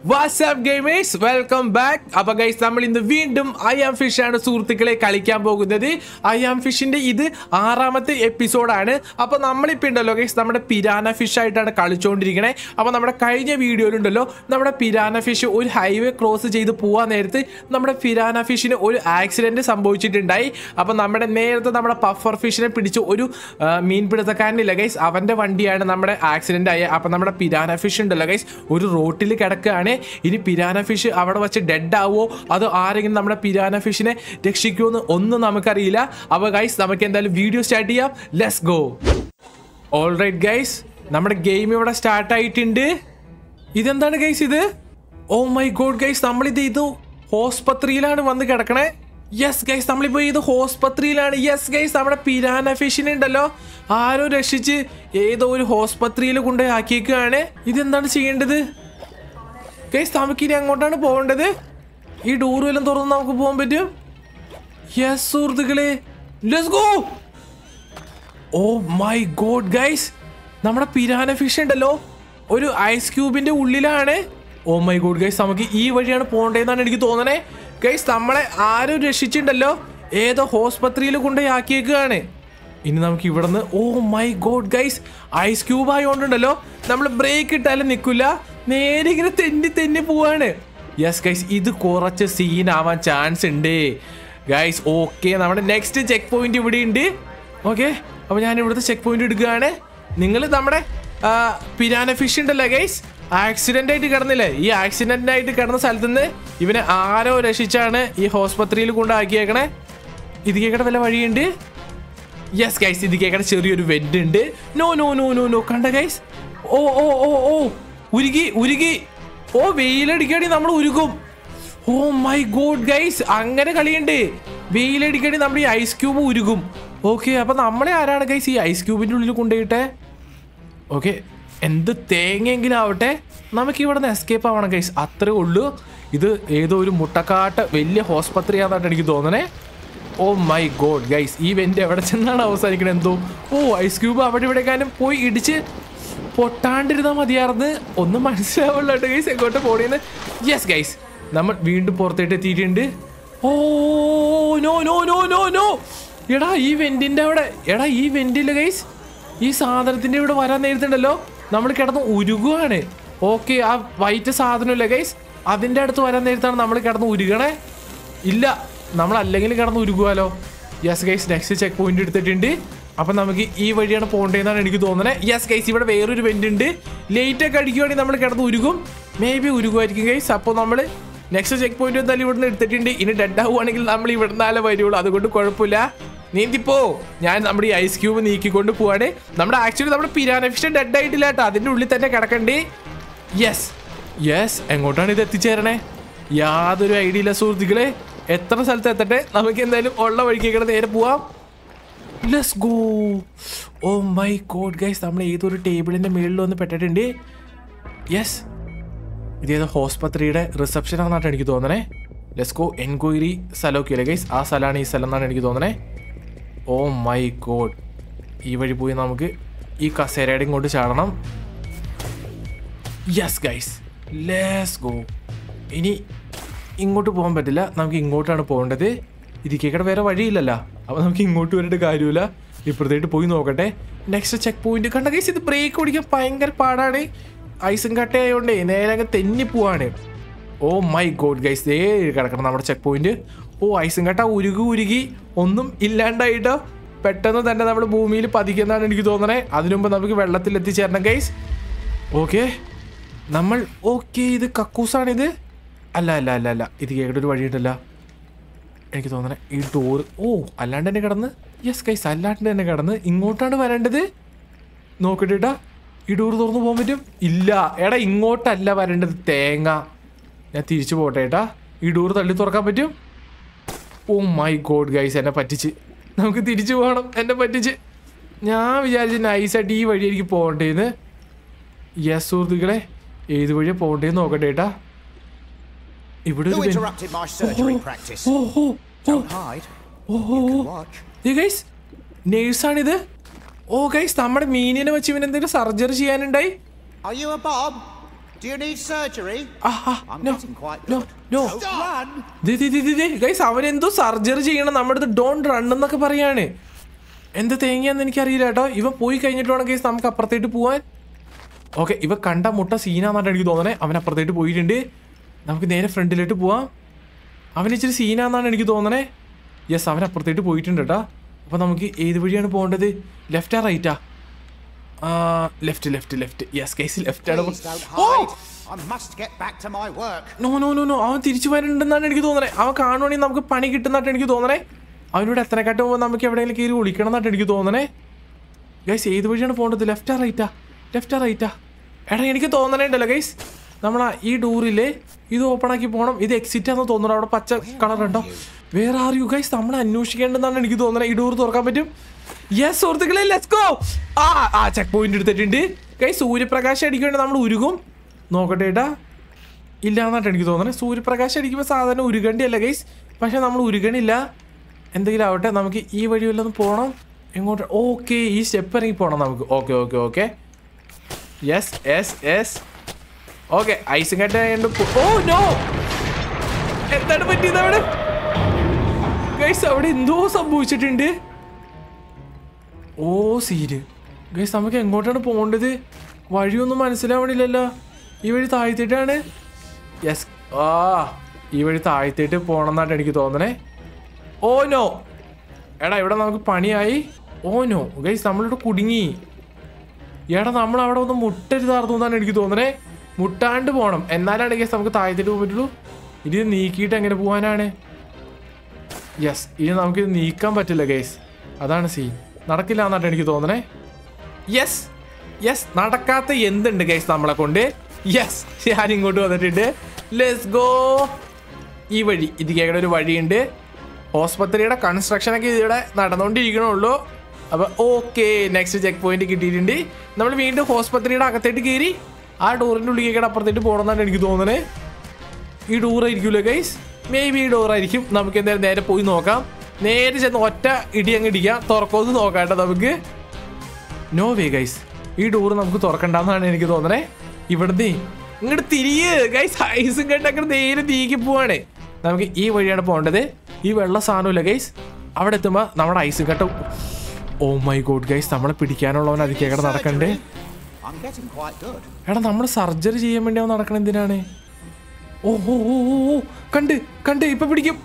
WhatsApp gamers welcome back അപ്പൊ guys നമ്മൾ ഇന്ന് വീണ്ടും ഐ ആം ഫിഷ് ആണ് സുഹൃത്തുക്കളെ കളിക്കാൻ പോകുന്നത് ഐ ആം ഫിഷിന്റെ ഇത് ആറാമത്തെ എപ്പിസോഡാണ് അപ്പൊ നമ്മളിപ്പോ ഉണ്ടല്ലോ ഗൈസ് നമ്മുടെ പിരാന ഫിഷ് ആയിട്ടാണ് കളിച്ചുകൊണ്ടിരിക്കണേ അപ്പൊ നമ്മുടെ കഴിഞ്ഞ വീഡിയോയിലുണ്ടല്ലോ നമ്മുടെ പിരാന ഫിഷ് ഒരു ഹൈവേ ക്രോസ് ചെയ്ത് പോവാൻ നേരത്ത് നമ്മുടെ പിരാന ഫിഷിന് ഒരു ആക്സിഡന്റ് സംഭവിച്ചിട്ടുണ്ടായി അപ്പൊ നമ്മുടെ നേരത്തെ നമ്മുടെ പഫർ ഫിഷിനെ പിടിച്ച് ഒരു ആ, മീൻപിടുത്തക്കാരനില്ല ഗൈസ് അവന്റെ വണ്ടിയാണ് നമ്മുടെ ആക്സിഡന്റ് ആയ അപ്പൊ നമ്മുടെ പിരാന ഫിഷ് ഉണ്ടല്ലോ ഗൈസ് ഒരു റോട്ടിൽ കിടക്കുകയാണ് ഇനി പിരാന ഫിഷ് അവിടെ വെച്ച് ഡെഡ് ആവോ അതോ ആരെങ്കിലും നമ്മുടെ പിരാന ഫിഷിനെ രക്ഷിക്കുമോ ഒന്നും നമുക്കറിയില്ല അപ്പൊ ഗൈസ് നമുക്ക് എന്തായാലും വീഡിയോ സ്റ്റാർട്ട് ചെയ്യാം ലെറ്റ്സ് ഗോ ഓൾറൈറ്റ് ഗൈസ് നമ്മുടെ ഗെയിം ഇവിടെ സ്റ്റാർട്ട് ആയിട്ടുണ്ട് ഇതെന്താണ് ഗൈസ് ഇത് ഓ മൈ ഗോഡ് ഗൈസ് നമ്മളിത് ഇത് ഹോസ്പത്രിയിലാണ് വന്ന് കിടക്കണേ യെസ് ഗൈസ് നമ്മളിപ്പോ ഇത് ഹോസ്പത്രിയിലാണ് യെസ് ഗൈസ് നമ്മുടെ പിരാന ഫിഷിനെ ഉണ്ടല്ലോ ആരോ രക്ഷിച്ച് ഏതോ ഒരു ഹോസ്പത്രിയിൽ കൊണ്ടുപോയി ആക്കിയേക്കാണ് ഇതെന്താണ് ചെയ്യേണ്ടത് ഗൈസ് നമുക്ക് ഇനി അങ്ങോട്ടാണ് പോകേണ്ടത് ഈ ഡോർ വല്ലതും തുറന്ന് നമുക്ക് പോകാൻ പറ്റും യെസ് സുഹൃത്തുക്കളെ let's go oh my god guys നമ്മുടെ പിരാന ഫിഷ് ഉണ്ടല്ലോ ഒരു ഐസ് ക്യൂബിന്റെ ഉള്ളിലാണ് ഓ മൈ ഗോഡ് ഗൈസ് നമുക്ക് ഈ വഴിയാണ് പോകേണ്ടതെന്നാണ് എനിക്ക് തോന്നണേ ഗൈസ് നമ്മളെ ആരും രക്ഷിച്ചിട്ടുണ്ടല്ലോ ഏതോ ഹോസ്പത്രിയിൽ കൊണ്ടുപോയി ആക്കിയേക്കാണ് ഇനി നമുക്ക് ഇവിടുന്ന് oh my god guys ice cube ആയതുകൊണ്ടുണ്ടല്ലോ നമ്മൾ ബ്രേക്ക് ഇട്ടാലും നിൽക്കില്ല നേരെ ഇങ്ങനെ തെന്നി തെന്നി പോവാണ് യെസ് ഗൈസ് ഇത് കുറച്ച് സീൻ ആവാൻ ചാൻസ് ഉണ്ട് ഗൈസ് ഓക്കെ നമ്മുടെ നെക്സ്റ്റ് ചെക്ക് പോയിന്റ് ഇവിടെ ഉണ്ട് ഓക്കെ അപ്പോൾ ഞാൻ ഇവിടുത്തെ ചെക്ക് പോയിന്റ് എടുക്കുകയാണ് നിങ്ങൾ നമ്മുടെ ആ, പിരാന ഫിഷ് ഉണ്ടല്ലോ ഗൈസ് ആക്സിഡന്റ് ആയിട്ട് കിടന്നില്ലേ ഈ ആക്സിഡന്റ് ആയിട്ട് കിടന്ന സ്ഥലത്ത് നിന്ന് ഇവനെ ആരോ രക്ഷിച്ചാണ് ഈ ഹോസ്പത്രിയിൽ കൊണ്ടാക്കിയേക്കണേ ഇത് കേൾക്കണ വല്ല വഴിയുണ്ട് യെസ് ഗൈസ് ഇത് കേൾക്കണ ചെറിയൊരു വെന്റ് ഉണ്ട് no no no no no കണ്ട guys oh oh oh oh ഉരുകി ഉരുകി ഓ വെയിലടിക്കടി നമ്മൾ ഉരുകും ഓ മൈ ഗോഡ് ഗൈസ് അങ്ങനെ കളിയുണ്ട് വെയിലടിക്കടി നമ്മുടെ ഈ ഐസ് ക്യൂബ് ഉരുകും ഓക്കെ അപ്പൊ നമ്മളെ ആരാണ് ഗൈസ് ഈ ഐസ് ക്യൂബിന്റെ ഉള്ളിൽ കൊണ്ടുപോയിട്ടെ ഓക്കെ എന്ത് തേങ്ങയെങ്കിലും ആവട്ടെ നമുക്ക് ഇവിടെ നിന്ന് എസ്കേപ്പ് ആവണം ഗൈസ് അത്രേ ഉള്ളൂ ഇത് ഏതോ ഒരു മുട്ടക്കാട്ട് വലിയ ഹോസ്പത്രിയാണെന്നാണ് എനിക്ക് തോന്നണേ ഓ മൈ ഗോഡ് ഗൈസ് ഈ വെന്റ് എവിടെ ചെന്നാണ് അവസാനിക്കണത് എന്തോ ഓ ഐസ് ക്യൂബ് അവിടെ ഇവിടെക്കാനും പോയി ഇടിച്ച് പൊട്ടാണ്ടിരുന്നാൽ മതിയായിരുന്നു ഒന്നും മനസ്സിലാവുള്ള ഗൈസ് എങ്ങോട്ട് പോണേന്ന് യെസ് ഗൈസ് നമ്മൾ വീണ്ടും പുറത്തേട്ട് എത്തിയിട്ടുണ്ട് oh no no no no no എടാ ഈ വെന്റിന്റെ അവിടെ എടാ ഈ വെന്റില്ല ഗൈസ് ഈ സാധനത്തിന്റെ ഇവിടെ വരാൻ നേരത്തുണ്ടല്ലോ നമ്മൾ കിടന്ന് ഉരുകുവാണ് ഓക്കെ ആ വൈറ്റ് സാധനമില്ല ഗൈസ് അതിന്റെ അടുത്ത് വരാൻ നേരത്താണ് നമ്മൾ കിടന്ന് ഉരുകണേ ഇല്ല നമ്മൾ അല്ലെങ്കിൽ കിടന്ന് ഉരുകുവാലോ yes guys next check point എടുത്തിട്ടുണ്ട് അപ്പൊ നമുക്ക് ഈ വഴിയാണ് പോകേണ്ടതെന്നാണ് എനിക്ക് തോന്നുന്നത് യെസ് ഗൈസ് ഇവിടെ വേറൊരു വെന്റ് ഉണ്ട് ലേറ്റ് ഒക്കെ അടിക്കുവാണെങ്കിൽ നമ്മൾ കിടന്ന് ഉരുകും മേ ബി ഉരുകുമായിരിക്കും ഗൈസ് അപ്പോൾ നമ്മൾ നെക്സ്റ്റ് ചെക്ക് പോയിന്റ് എന്തായാലും ഇവിടുന്ന് എടുത്തിട്ടുണ്ട് ഇനി ഡെഡ് ആവുകയാണെങ്കിൽ നമ്മൾ ഇവിടുന്നാലേ വരുള്ളൂ അതുകൊണ്ട് കുഴപ്പമില്ല നീന്തിപ്പോ ഞാൻ നമ്മുടെ ഈ ഐസ് ക്യൂബ് നീക്കിക്കൊണ്ട് പോവാണ് നമ്മുടെ ആക്ച്വലി നമ്മുടെ പിരാന ഫിഷ് ഡെഡ് ആയിട്ടില്ല കേട്ടോ അതിന്റെ ഉള്ളിൽ തന്നെ കിടക്കണ്ടേ യെസ് യെസ് എങ്ങോട്ടാണ് ഇത് എത്തിച്ചേരണേ യാതൊരു ഐഡിയ ഇല്ല സുഹൃത്തുക്കളെ എത്ര സ്ഥലത്ത് എത്തട്ടെ നമുക്ക് എന്തായാലും ഉള്ള വഴിക്കേക്കടെ നേരെ പോവാം let's go oh my god guys നമ്മൾ ഏതൊരു ടേബിളിന്റെ മേളിൽ വന്ന് പെട്ടിട്ടുണ്ട് യെസ് ഇതേതോ ഹോസ്പത്രിയുടെ റിസപ്ഷൻ ആണെന്നാണ് എനിക്ക് തോന്നണേ ലെറ്റ്സ് ഗോ എൻക്വയറി സ്ഥലമൊക്കെ അല്ലേ ഗൈസ് ആ സ്ഥലമാണ് ഈ സ്ഥലം എന്നാണ് എനിക്ക് തോന്നണേ ഓ മൈ ഗോഡ് ഈ വഴി പോയി നമുക്ക് ഈ കസേരയുടെ ഇങ്ങോട്ട് ചാടണം യെസ് ഗൈസ് ലെറ്റ്സ് ഗോ ഇനി ഇങ്ങോട്ട് പോകാൻ പറ്റില്ല നമുക്ക് ഇങ്ങോട്ടാണ് പോകേണ്ടത് ഇതിക്കേക്കടെ വേറെ വഴിയില്ലല്ലോ അപ്പോൾ നമുക്ക് ഇങ്ങോട്ട് വരേണ്ട കാര്യമില്ല ഇപ്പുറത്തേട്ട് പോയി നോക്കട്ടെ നെക്സ്റ്റ് ചെക്ക് പോയിന്റ് കണ്ട ഗൈസ് ഇത് ബ്രേക്ക് ഓടിക്കാൻ ഭയങ്കര പാടാണ് ഐസും കട്ടയായോണ്ടേ നേരെ അങ്ങ് തെന്നി പോവാണ് ഓ മൈ ഗോഡ് ഗൈസ് ദേ കിടക്കണം നമ്മുടെ ചെക്ക് പോയിന്റ് ഓ ഐസും കട്ട ഉരുകി ഉരുകി ഒന്നും ഇല്ലാണ്ടായിട്ടോ പെട്ടെന്ന് തന്നെ നമ്മൾ ഭൂമിയിൽ പതിക്കുന്നതാണ് എനിക്ക് തോന്നണേ അതിനുമുമ്പ് നമുക്ക് വെള്ളത്തിൽ എത്തിച്ചേരണം ഗൈസ് ഓക്കെ നമ്മൾ ഓക്കെ ഇത് കക്കൂസാണിത് അല്ല അല്ല അല്ല അല്ല ഇത് കേട്ട ഒരു വഴിയുണ്ടല്ല എനിക്ക് തോന്നണേ ഈ ഡോർ ഓ അല്ലാണ്ട് തന്നെ കിടന്ന് യെസ് ഗൈസ് അല്ലാണ്ട് തന്നെ കിടന്ന് ഇങ്ങോട്ടാണ് വരേണ്ടത് നോക്കട്ടെട്ടാ ഈ ഡോർ തുറന്നു പോകാൻ പറ്റും ഇല്ല എടാ ഇങ്ങോട്ടല്ല വരേണ്ടത് തേങ്ങ ഞാൻ തിരിച്ചു പോട്ടെ ഏട്ടാ ഈ ഡോർ തള്ളി തുറക്കാൻ പറ്റും ഓ മൈ ഗോഡ് ഗൈസ് എന്നെ പറ്റിച്ച് നമുക്ക് തിരിച്ചു പോകണം എന്നെ പറ്റിച്ച് ഞാൻ വിചാരിച്ചു നൈസായിട്ട് ഈ വഴി എനിക്ക് പോകണ്ടേന്ന് യെസ് സുഹൃത്തുക്കളെ ഏത് വഴിയാ പോകണ്ടേന്ന് നോക്കട്ടെ ഏട്ടാ ഇവിടെ Who ഒരു ബെൻ- interrupted my surgery practice? Oh oh oh Don't hide. Oh oh You oh can watch. Guys നേഴ്സാണിത് ഓ ഗൈസ് നമ്മുടെ മീനിനെ വെച്ച് ഇവൻ എന്തെങ്കിലും സർജറി ചെയ്യാനുണ്ടായി Are you a Bob? Do you need surgery? ആഹാ, I'm no, getting quite no, good. no. Don't run! Guys അവനെന്തോ surgery ചെയ്യണം നമ്മുടെ അടുത്ത് ഡോൺ റൺ എന്നൊക്കെ പറയാണ് എന്ത് തേങ്ങയാന്ന് എനിക്കറിയില്ല കേട്ടോ ഇവ പോയി കഴിഞ്ഞിട്ട് വേണം ഗൈസ് നമുക്ക് അപ്പുറത്തേട്ട് പോവാൻ ഓക്കെ ഇവ കണ്ട മുട്ട സീനാന്നാണ് എനിക്ക് തോന്നണേ അവൻ അപ്പുറത്തേട്ട് പോയിട്ടുണ്ട് നമുക്ക് നേരെ ഫ്രണ്ടിലോട്ട് പോവാം അവൻ ഇച്ചിരി സീനാന്നാണ് എനിക്ക് തോന്നണേ യെസ് അവൻ അപ്പുറത്തേട്ട് പോയിട്ടുണ്ട് കേട്ടോ അപ്പോൾ നമുക്ക് ഏത് വഴിയാണ് പോകേണ്ടത് ലെഫ്റ്റാ റൈറ്റാ left left left yes guys left ആണ് Please don't oh hide. I must get back to my work. No no no no അവൻ തിരിച്ചു വരുന്നുണ്ടെന്നാണ് എനിക്ക് തോന്നണേ അവൻ കാണുവാണെങ്കിൽ നമുക്ക് പണി കിട്ടുന്നതായിട്ട് എനിക്ക് തോന്നണേ അവനോട് എത്രക്കാട്ട് പോകുമ്പോൾ നമുക്ക് എവിടെയെങ്കിലും കയറി വിളിക്കണം എന്നായിട്ട് എനിക്ക് തോന്നണേ ഗൈസ് ഏത് വഴിയാണ് പോകേണ്ടത് ലെഫ്റ്റാ റൈറ്റാ ലെഫ്റ്റാ റൈറ്റാ എടാ എനിക്ക് തോന്നണേ ഉണ്ടല്ലോ ഗൈസ് നമ്മൾ ഈ ഡോറില്ലേ ഇത് ഓപ്പൺ ആക്കി പോകണം ഇത് എക്സിറ്റ് ആണെന്ന് തോന്നുന്നു അവിടെ പച്ച കളർ ഉണ്ടോ വേറെ ആർ യു ഗൈസ് നമ്മൾ അന്വേഷിക്കേണ്ടതെന്നാണ് എനിക്ക് തോന്നണേ ഈ ഡോർ തുറക്കാൻ പറ്റും യെസ് സുഹൃത്തുക്കളെ ലെറ്റ്സ് ഗോ ആ ആ ചെക്ക് പോയിന്റ് എടുത്തിട്ടുണ്ട് ഗൈസ് സൂര്യപ്രകാശം അടിക്കേണ്ടി നമ്മൾ ഉരുകും നോക്കട്ടെ ഏട്ടാ ഇല്ല എന്നായിട്ട് എനിക്ക് തോന്നുന്നത് സൂര്യപ്രകാശം അടിക്കുമ്പോൾ സാധാരണ ഉരുകണ്ടി അല്ല ഗൈസ് പക്ഷെ നമ്മൾ ഉരുകണില്ല എന്തെങ്കിലും ആവട്ടെ നമുക്ക് ഈ വഴി വല്ലതും പോകണം എങ്ങോട്ട് ഓക്കെ ഈ സ്റ്റെപ്പ് ഇറങ്ങി പോകണം നമുക്ക് okay okay okay yes yes yes okay ഐസും കട്ട ഓ നോ എന്താണ് പറ്റിയത് അവിടെ ഗൈസ് അവിടെ എന്തോ സംഭവിച്ചിട്ടുണ്ട് ഓ സീര് ഗൈസ് നമുക്ക് എങ്ങോട്ടാണ് പോകേണ്ടത് വഴിയൊന്നും മനസ്സിലാവണില്ലല്ലോ ഈ വഴി താഴ്ത്തിട്ടാണ് യെസ് ആ ഈ വഴി താഴ്ത്തിട്ട് പോകണം എന്നാണ് എനിക്ക് തോന്നണേ ഓ നോ എടാ ഇവിടെ നമുക്ക് പണിയായി ഓ നോ ഗൈസ് നമ്മളിവിടെ കുടുങ്ങി എടാ നമ്മൾ അവിടെ ഒന്ന് മുട്ടരുതാർന്നു എന്നാണ് എനിക്ക് തോന്നണേ മുട്ടാണ്ട് പോകണം എന്നാലാണ് ഗൈസ് നമുക്ക് താഴ്ത്തിട്ട് പോകാൻ പറ്റുള്ളൂ ഇത് നീക്കിയിട്ട് എങ്ങനെ പോകാനാണ് യെസ് ഇനി നമുക്കിത് നീക്കാൻ പറ്റില്ല ഗൈസ് അതാണ് സീൻ നടക്കില്ല എന്നാണ് എനിക്ക് തോന്നണേ യെസ് യെസ് നടക്കാത്ത എന്തുണ്ട് ഗൈസ് നമ്മളെ കൊണ്ട് യെസ് ഞാൻ ഇങ്ങോട്ട് വന്നിട്ടുണ്ട് ലെറ്റ്സ് ഗോ ഈ വഴി ഇത് കേൾക്കുന്ന ഒരു വഴിയുണ്ട് ഹോസ്പിറ്റലിയുടെ കൺസ്ട്രക്ഷൻ ഒക്കെ ഇവിടെ നടന്നുകൊണ്ടിരിക്കണുള്ളൂ അപ്പൊ ഓക്കെ നെക്സ്റ്റ് ചെക്ക് പോയിന്റ് കിട്ടിയിട്ടുണ്ട് നമ്മൾ വീണ്ടും ഹോസ്പിറ്റലിയുടെ അകത്തേട്ട് കയറി ആ ഡോറിന്റെ ഉള്ളിലേക്ക് അപ്പുറത്തേട്ട് പോകണമെന്നാണ് എനിക്ക് തോന്നണേ ഈ ഡോർ ആയിരിക്കൂലേ ഗൈസ് മേ ബി ഈ ഡോർ ആയിരിക്കും നമുക്ക് എന്തായാലും നേരെ പോയി നോക്കാം നേരെ ചെന്ന് ഒറ്റ ഇടി അങ്ങ് ഇടിക്കാം തുറക്കോന്ന് നോക്കാം കേട്ടോ നമുക്ക് നോ വേ ഗൈസ് ഈ ഡോർ നമുക്ക് തുറക്കണ്ടെന്നാണ് എനിക്ക് തോന്നണേ ഇവിടുന്ന് ഇങ്ങോട്ട് തിരിയ് ഗൈസ് ഐസും കണ്ടൊക്കെ നേരെ തീക്കി പോവാണ് നമുക്ക് ഈ വഴിയാണ് പോകേണ്ടത് ഈ വെള്ള സാധനമില്ല ഗൈസ് അവിടെ എത്തുമ്പോൾ നമ്മുടെ ഐസും കട്ട ഓ മൈ ഗോഡ് ഗൈസ് നമ്മളെ പിടിക്കാനുള്ളവൻ അതിക്കേക്കടെ നടക്കണ്ടേ I'm getting quite good. എടാ നമ്മൾ സർജറി ചെയ്യാൻ വേണ്ടി അവൻ നടക്കണ എന്തിനാണ് ഓ ഓ ഓ ഓ ഓ കണ്ട് കണ്ട് ഇപ്പൊ പിടിക്കും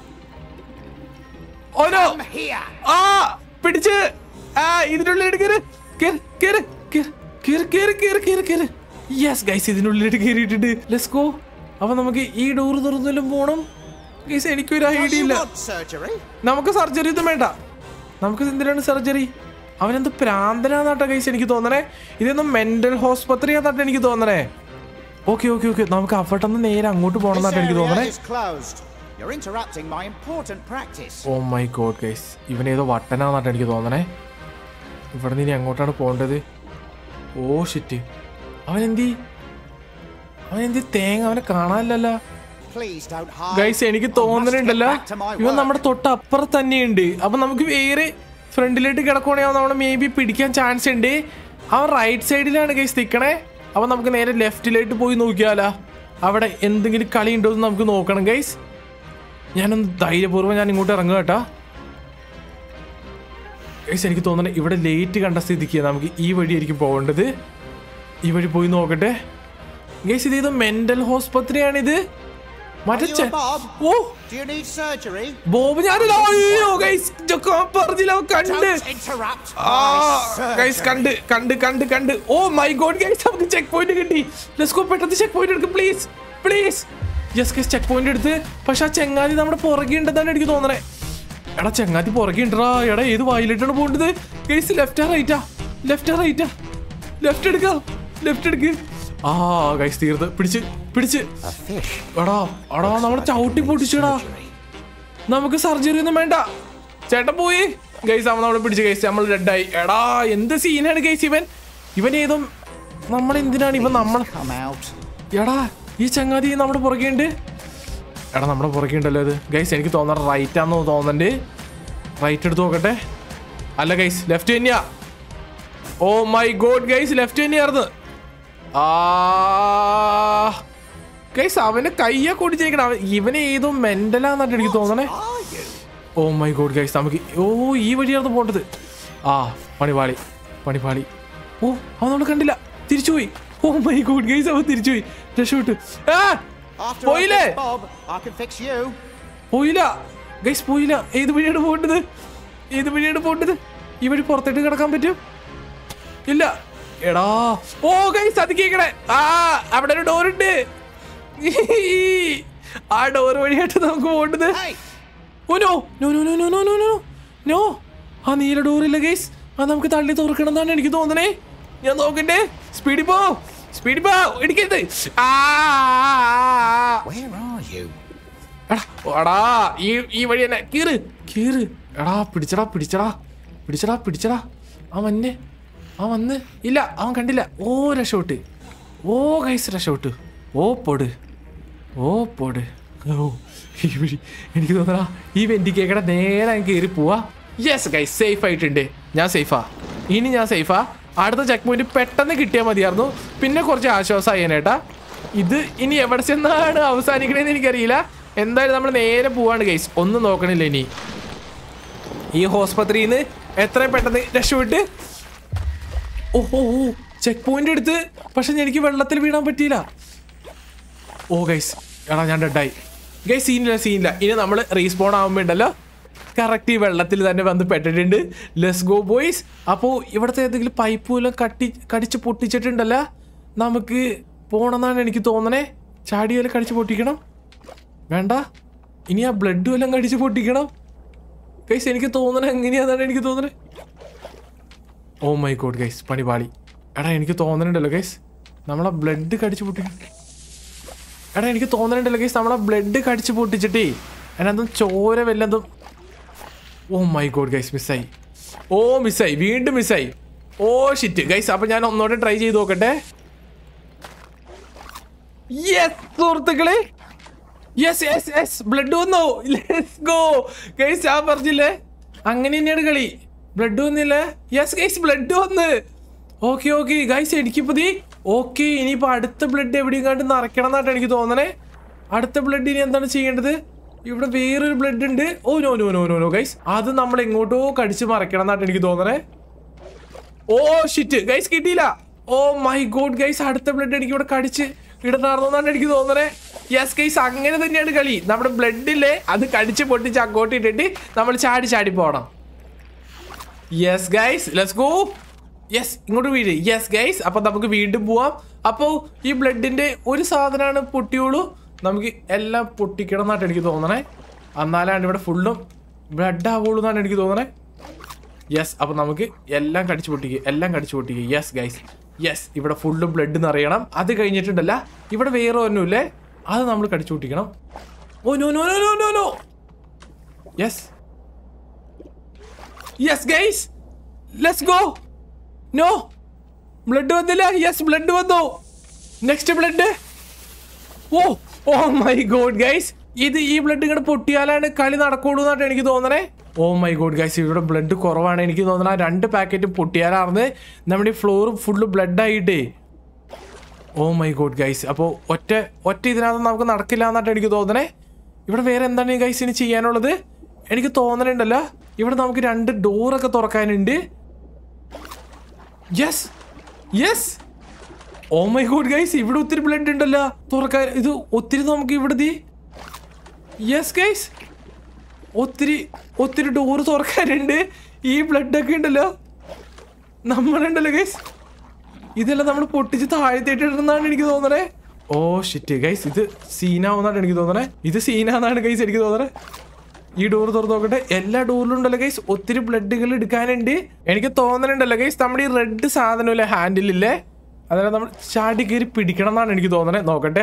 ഓരോ I'm here. ആ പിടിച്ച് ആ ഇതിനുള്ളിൽ കേറ് കേറ് കേറ് കേറ് കേറ് കേറ് കേറ് കേറ് കേറ് യെസ് ഗൈസ് ഇതിനുള്ളിലോട്ട് കയറിയിട്ടുണ്ട് ലെറ്റ്സ് ഗോ അപ്പൊ നമുക്ക് ഈ ഡോർ തുറന്നാലും പോണം ഗൈസ് എനിക്കൊരു Don't ഐഡിയ you ഇല്ല want surgery? നമുക്ക് സർജറി ഒന്നും വേണ്ട നമുക്ക് എന്തിനാണ് സർജറി അവനെന്ത് പ്രാന്തനാന്നാട്ടോ ഗൈസ് എനിക്ക് തോന്നണേ ഇതൊന്നും മെന്റൽ ഹോസ്പിറ്റലിയാന്നാട്ടോ എനിക്ക് തോന്നണേ ഓക്കെ ഓക്കെ ഓക്കെ നമുക്ക് അവിടെ നിന്ന് നേരെ അങ്ങോട്ട് This പോകണമെന്നാട്ടോ എനിക്ക് തോന്നണേ area is closed. You're interrupting my important practice. Oh my god guys ഇവനേതോ വട്ടനാന്നാട്ടോ എനിക്ക് തോന്നണേ ഇവിടെ നിന്ന് ഇനി എങ്ങോട്ടാണ് പോകേണ്ടത് ഓ ഷിറ്റ് അവൻ എന്തി അവൻ എന്തി തേങ്ങ അവനെ കാണാനില്ലല്ലോ Please don't hide. ഗൈസ് എനിക്ക് I must get തോന്നുന്നുണ്ടല്ലോ back to my ഇവൻ work. നമ്മുടെ തൊട്ടപ്പുറത്ത് തന്നെയുണ്ട് അപ്പൊ നമുക്ക് വേറെ ഫ്രണ്ടിലേക്ക് കിടക്കുവാണെങ്കിൽ നമ്മളെ മേ ബി പിടിക്കാൻ ചാൻസ് ഉണ്ട് അവൻ റൈറ്റ് സൈഡിലാണ് ഗൈസ് നിൽക്കണേ അപ്പൊ നമുക്ക് നേരെ ലെഫ്റ്റിലേക്ക് പോയി നോക്കിയാലോ അവിടെ എന്തെങ്കിലും കളി ഉണ്ടോ എന്ന് നമുക്ക് നോക്കണം ഗൈസ് ഞാനൊന്ന് ധൈര്യപൂർവ്വം ഞാൻ ഇങ്ങോട്ട് ഇറങ്ങുക കേട്ടാ ഗൈസ് എനിക്ക് തോന്നുന്നത് ഇവിടെ ലേറ്റ് കണ്ട സ്ഥിതിക്ക് നമുക്ക് ഈ വഴിയായിരിക്കും പോകേണ്ടത് ഈ വഴി പോയി നോക്കട്ടെ ഗൈസ് ഇത് ഇത് മെന്റൽ ഹോസ്പിറ്റലിയാണിത് മറ്റേ Are you ചെ- a Bob? Oh Do you need surgery? Bob ഞാനില്ല അയ്യോ ഗൈസ് ഇതൊക്കെ അവൻ പറഞ്ഞില്ല അവൻ കണ്ട് Don't interrupt ആ my ഗൈസ് surgery. കണ്ട് കണ്ട് കണ്ട് കണ്ട് ഓ മൈ ഗോഡ് ഗൈസ് നമുക്ക് ചെക്ക് പോയിന്റ് കിട്ടി ലെറ്റ്സ് ഗോ പെട്ടെന്ന് ചെക്ക് പോയിന്റ് എടുക്കും please please yes guys checkpoint എടുത്ത് പക്ഷെ ആ ചെങ്ങാതി നമ്മുടെ പുറകെ ഉണ്ടെന്നാണ് എനിക്ക് തോന്നണേ എടാ ചെങ്ങാതി പുറകെ ഉണ്ടടാ എടാ ഏത് വായിലിട്ടാണ് പോകേണ്ടത് ഗൈസ് ലെഫ്റ്റാ റൈറ്റാ ലെഫ്റ്റാ റൈറ്റാ ലെഫ്റ്റ് എടുക്കാം ലെഫ്റ്റ് എടുക്ക് ആ ഗൈസ് തീർത്ത് പിടിച്ച് പിടിച്ച് A fish. എടാ എടാ നമ്മളെ ചവിട്ടി പൊട്ടിച്ചടാ നമുക്ക് സർജറി ഒന്നും വേണ്ട ചേട്ടൻ പോയി ഗൈസ് അവൻ നമ്മളെ പിടിച്ച് ഗൈസ് നമ്മൾ റെഡായി എടാ എന്ത് സീനാണ് ഗൈസ് ഇവൻ ഇവൻ ഏതോ നമ്മൾ എന്തിനാണ് ഇവൻ നമ്മൾ Come out. എടാ ഈ ചങ്ങാതി നമ്മുടെ പുറകെ ഉണ്ട് എടാ നമ്മുടെ പുറകെ ഉണ്ടല്ലോ ഇത് ഗൈസ് എനിക്ക് തോന്നാറ് റൈറ്റ് ആണെന്ന് തോന്നുന്നുണ്ട് റൈറ്റ് എടുത്ത് നോക്കട്ടെ അല്ല ഗൈസ് ലെഫ്റ്റ് തന്നെയാ oh my god guys left തന്നെയായിരുന്നു ആ ഗൈസ് അവന് കയ്യൊക്കെ ഒടിച്ചേക്കണം അവൻ ഇവന് ഏതോ മെന്റലാന്നിട്ട് എനിക്ക് തോന്നണേ Are you? Oh my god guys നമുക്ക് ഓ ഈ വഴിയാണ് പോണ്ടത് ആ പണിപാളി പണിപാളി ഓ അവൻ നമ്മൾ കണ്ടില്ല തിരിച്ചുപോയി ഓ മൈ ഗോഡ് ഗൈസ് അവൻ തിരിച്ചുപോയി രക്ഷപ്പെട്ടു ആ After I പോയില്ലേ fix Bob, I can fix you. പോയില്ല ഗൈസ് പോയില്ല ഏത് വഴിയാണ് പോകേണ്ടത് ഏത് വഴിയാണ് പോകേണ്ടത് ഈ വഴി പുറത്തേട്ട് കിടക്കാൻ പറ്റും ഇല്ല എടാ ഓ ഗൈസ് അത് കേക്കണേ ആ അവിടെ ഒരു ഡോർ ഉണ്ട് ആ ഡോർ വഴിയായിട്ട് നമുക്ക് പോകേണ്ടത് Hey, oh no no no no no no no no no ആ നീല ഡോറില്ല ഗൈസ് ആ നമുക്ക് തള്ളി തുറക്കണം എന്നാണ് എനിക്ക് തോന്നണേ ഞാൻ നോക്കട്ടെ സ്പീഡിൽ പോ സ്പീഡിൽ പോ ഇടിക്കരുത് ആ where are you? എടാ എടാ ഈ ഈ വഴി തന്നെ കീറ് കീറ് എടാ പിടിച്ചടാ പിടിച്ചടാ പിടിച്ചടാ പിടിച്ചടാ ആ വന്നെ ആ വന്ന് ഇല്ല അവൻ കണ്ടില്ല ഓ രക്ഷപ്പെട്ട് ഓ കൈസ് രക്ഷപ്പെട്ടു ഓ പൊട് ഓ പൊട് ഓ ഈ വഴി എനിക്ക് തോന്നണ ഈ വെന്റി കേക്കട നേരെ അങ്ങ് കയറി പോവാ യെസ് ഗൈസ് സേഫ് ആയിട്ടുണ്ട് ഞാൻ സേഫാ ഇനി ഞാൻ സേഫാ അടുത്ത ചെക്ക് പോയിന്റ് പെട്ടെന്ന് കിട്ടിയാൽ മതിയായിരുന്നു പിന്നെ കുറച്ച് ആശ്വാസമായി ഏട്ടാ ഇത് ഇനി എവിടെ ചെന്നാണ് അവസാനിക്കണേന്ന് എനിക്കറിയില്ല എന്തായാലും നമ്മൾ നേരെ പോവാണ് ഗൈസ് ഒന്നും നോക്കണില്ല ഇനി ഈ ഹോസ്പത്രിയിൽ നിന്ന് എത്രയും പെട്ടെന്ന് രക്ഷപ്പെട്ട് ഓഹോ ചെക്ക് പോയിന്റ് എടുത്ത് പക്ഷെ എനിക്ക് വെള്ളത്തിൽ വീഴാൻ പറ്റിയില്ല ഓ ഗൈസ് എടാ ഞാൻ ഡെഡായി ഗൈസ് സീനില്ല സീനില്ല ഇനി നമ്മൾ റീസ്പോൺ ആകുമ്പോൾ ഉണ്ടല്ലോ കറക്റ്റ് ഈ വെള്ളത്തിൽ തന്നെ വന്ന് പെട്ടിട്ടുണ്ട് ലെസ് ഗോ ബോയ്സ് അപ്പോൾ ഇവിടുത്തെ ഏതെങ്കിലും പൈപ്പ് വല്ലതും കട്ടി കടിച്ച് പൊട്ടിച്ചിട്ടുണ്ടല്ലോ നമുക്ക് പോണെന്നാണ് എനിക്ക് തോന്നണേ ചാടി വല്ലതും കടിച്ച് പൊട്ടിക്കണം വേണ്ട ഇനി ആ ബ്ലഡ് വല്ലതും കടിച്ച് പൊട്ടിക്കണം ഗൈസ് എനിക്ക് തോന്നണേ എങ്ങനെയാണെന്നാണ് എനിക്ക് തോന്നണേ ഓ മൈ ഗോഡ് ഗൈസ് പണിപാളി എടാ എനിക്ക് തോന്നണുണ്ടല്ലോ ഗൈസ് നമ്മളെ ബ്ലഡ് കടിച്ച് പൊട്ടിക്കണം എടാ എനിക്ക് തോന്നണുണ്ടല്ലോ ഗൈസ് നമ്മളെ ബ്ലഡ് കടിച്ച് പൊട്ടിച്ചിട്ടേ അതിനകത്തും ചോര വല്ലതും ഓ മൈ ഗോഡ് ഗൈസ് മിസ്സായി ഓ മിസ്സായി വീണ്ടും മിസ്സായി ഓ ഷിറ്റ് ഗൈസ് അപ്പൊ ഞാൻ ഒന്നോടെ ട്രൈ ചെയ്ത് നോക്കട്ടെ യെസ് സുഹൃത്തുക്കളെ യെസ് യെസ് യെസ് ബ്ലഡ് വന്നു ലെറ്റ്സ് ഗോ ഗൈസ് ഞാൻ പറഞ്ഞില്ലേ അങ്ങനെ തന്നെയാണ് കളി ബ്ലഡ് വന്നില്ലേ യെസ് ഗൈസ് ബ്ലഡ് വന്ന് ഓക്കെ ഓക്കെ ഗൈസ് എനിക്കിപ്പോ ദീ ഓക്കെ ഇനിയിപ്പോ അടുത്ത ബ്ലഡ് എവിടെയും കണ്ട് നിറയ്ക്കണം എന്നായിട്ട് എനിക്ക് തോന്നണേ അടുത്ത ബ്ലഡ് ഇനി എന്താണ് ചെയ്യേണ്ടത് ഇവിടെ വേറൊരു ബ്ലഡ് ഉണ്ട് oh no no no no no guys അത് നമ്മൾ എങ്ങോട്ടോ കടിച്ച് മറയ്ക്കണം എന്നായിട്ട് എനിക്ക് തോന്നണേ ഓ ഷിറ്റ് ഗൈസ് കിട്ടിയില്ല ഓ മൈ ഗോഡ് ഗൈസ് അടുത്ത ബ്ലഡ് എനിക്ക് ഇവിടെ കടിച്ച് ഇടുന്നാർന്നാണ് എനിക്ക് തോന്നണേ യെസ് ഗൈസ് അങ്ങനെ തന്നെയാണ് കളി നമ്മുടെ ബ്ലഡില്ലേ അത് കടിച്ച് പൊട്ടിച്ച് അങ്ങോട്ട് ഇട്ടിട്ട് നമ്മൾ ചാടി ചാടി പോകണം yes guys let's go yes ഇങ്ങോട്ട് വീട് യെസ് ഗൈസ് അപ്പൊ നമുക്ക് വീണ്ടും പോവാം അപ്പോ ഈ ബ്ലഡിന്റെ ഒരു സാധനമാണ് പൊട്ടിയുള്ളൂ നമുക്ക് എല്ലാം പൊട്ടിക്കണം എന്നാണ് എനിക്ക് തോന്നണേ എന്നാലാണ് ഇവിടെ ഫുള്ളും ബ്ലഡ് ആവുള്ളൂ എന്നാണ് എനിക്ക് തോന്നണേ യെസ് അപ്പൊ നമുക്ക് എല്ലാം കടിച്ചു പൊട്ടിക്കുക എല്ലാം കടിച്ചു പൊട്ടിക്കുക യെസ് ഗൈസ് യെസ് ഇവിടെ ഫുള്ളും ബ്ലഡ് നിറയണം അത് കഴിഞ്ഞിട്ടുണ്ടല്ല ഇവിടെ വേറെ ഒന്നുമില്ലേ അത് നമ്മൾ കടിച്ചു പൊട്ടിക്കണം oh no no no no no no yes yes guys let's go no blood വന്നില്ല യെസ് ബ്ലഡ് വന്നു next blood oh oh my god guys ഇത് ഈ ബ്ലഡ് ഇങ്ങനെ പൊട്ടിയാലാണ് കളി നടക്കുള്ളൂ എന്നാണ് എനിക്ക് തോന്നണേ ഓ മൈ ഗോഡ് ഗൈസ് ഇവിടെ ബ്ലഡ് കുറവാണ് എനിക്ക് തോന്നണ രണ്ട് പാക്കറ്റ് പൊട്ടിയാലാർന്ന് നമ്മുടെ ഈ ഫ്ലോർ ഫുള്ള് ബ്ലഡ് ആയിട്ടേ ഓ മൈ ഗോഡ് ഗൈസ് അപ്പോൾ ഒറ്റ ഒറ്റ ഇതിനകത്ത് നമുക്ക് നടക്കില്ല എന്നായിട്ട് എനിക്ക് തോന്നണേ ഇവിടെ വേറെ എന്താണ് ഈ ഗൈസ് ഇനി ചെയ്യാനുള്ളത് എനിക്ക് തോന്നണുണ്ടല്ലോ ഇവിടെ നമുക്ക് രണ്ട് ഡോറൊക്കെ തുറക്കാനുണ്ട് yes yes oh my god guys ഇവിടെ ഒത്തിരി ബ്ലഡ് ഉണ്ടല്ലോ തുറക്കാൻ ഇത് ഒത്തിരി നമുക്ക് ഇവിടെ ദി യെസ് ഗൈസ് ഒത്തിരി ഒത്തിരി ഡോറ് തുറക്കാനുണ്ട് ഈ ബ്ലഡ് ഒക്കെ ഉണ്ടല്ലോ നമ്മളുണ്ടല്ലോ ഗൈസ് ഇതെല്ലാം നമ്മൾ പൊട്ടിച്ച് താഴ്ത്തിയിട്ടിടുന്നാണ് എനിക്ക് തോന്നണേ ഓ ഷിറ്റ് ഗൈസ് ഇത് സീനാവുന്നാണ് എനിക്ക് തോന്നണേ ഇത് സീനാന്നാണ് ഗൈസ് എനിക്ക് തോന്നണേ ഈ ഡോർ തുറന്ന് നോക്കട്ടെ എല്ലാ ഡോറിലും ഉണ്ടല്ലോ ഗൈസ് ഒത്തിരി ബ്ലഡുകൾ എടുക്കാനുണ്ട് എനിക്ക് തോന്നണുണ്ടല്ലോ ഗൈസ് നമ്മുടെ ഈ റെഡ് സാധനമില്ലേ ഹാൻഡിലില്ലേ അതെല്ലാം നമ്മൾ ചാടി കയറി പിടിക്കണം എന്നാണ് എനിക്ക് തോന്നണേ നോക്കട്ടെ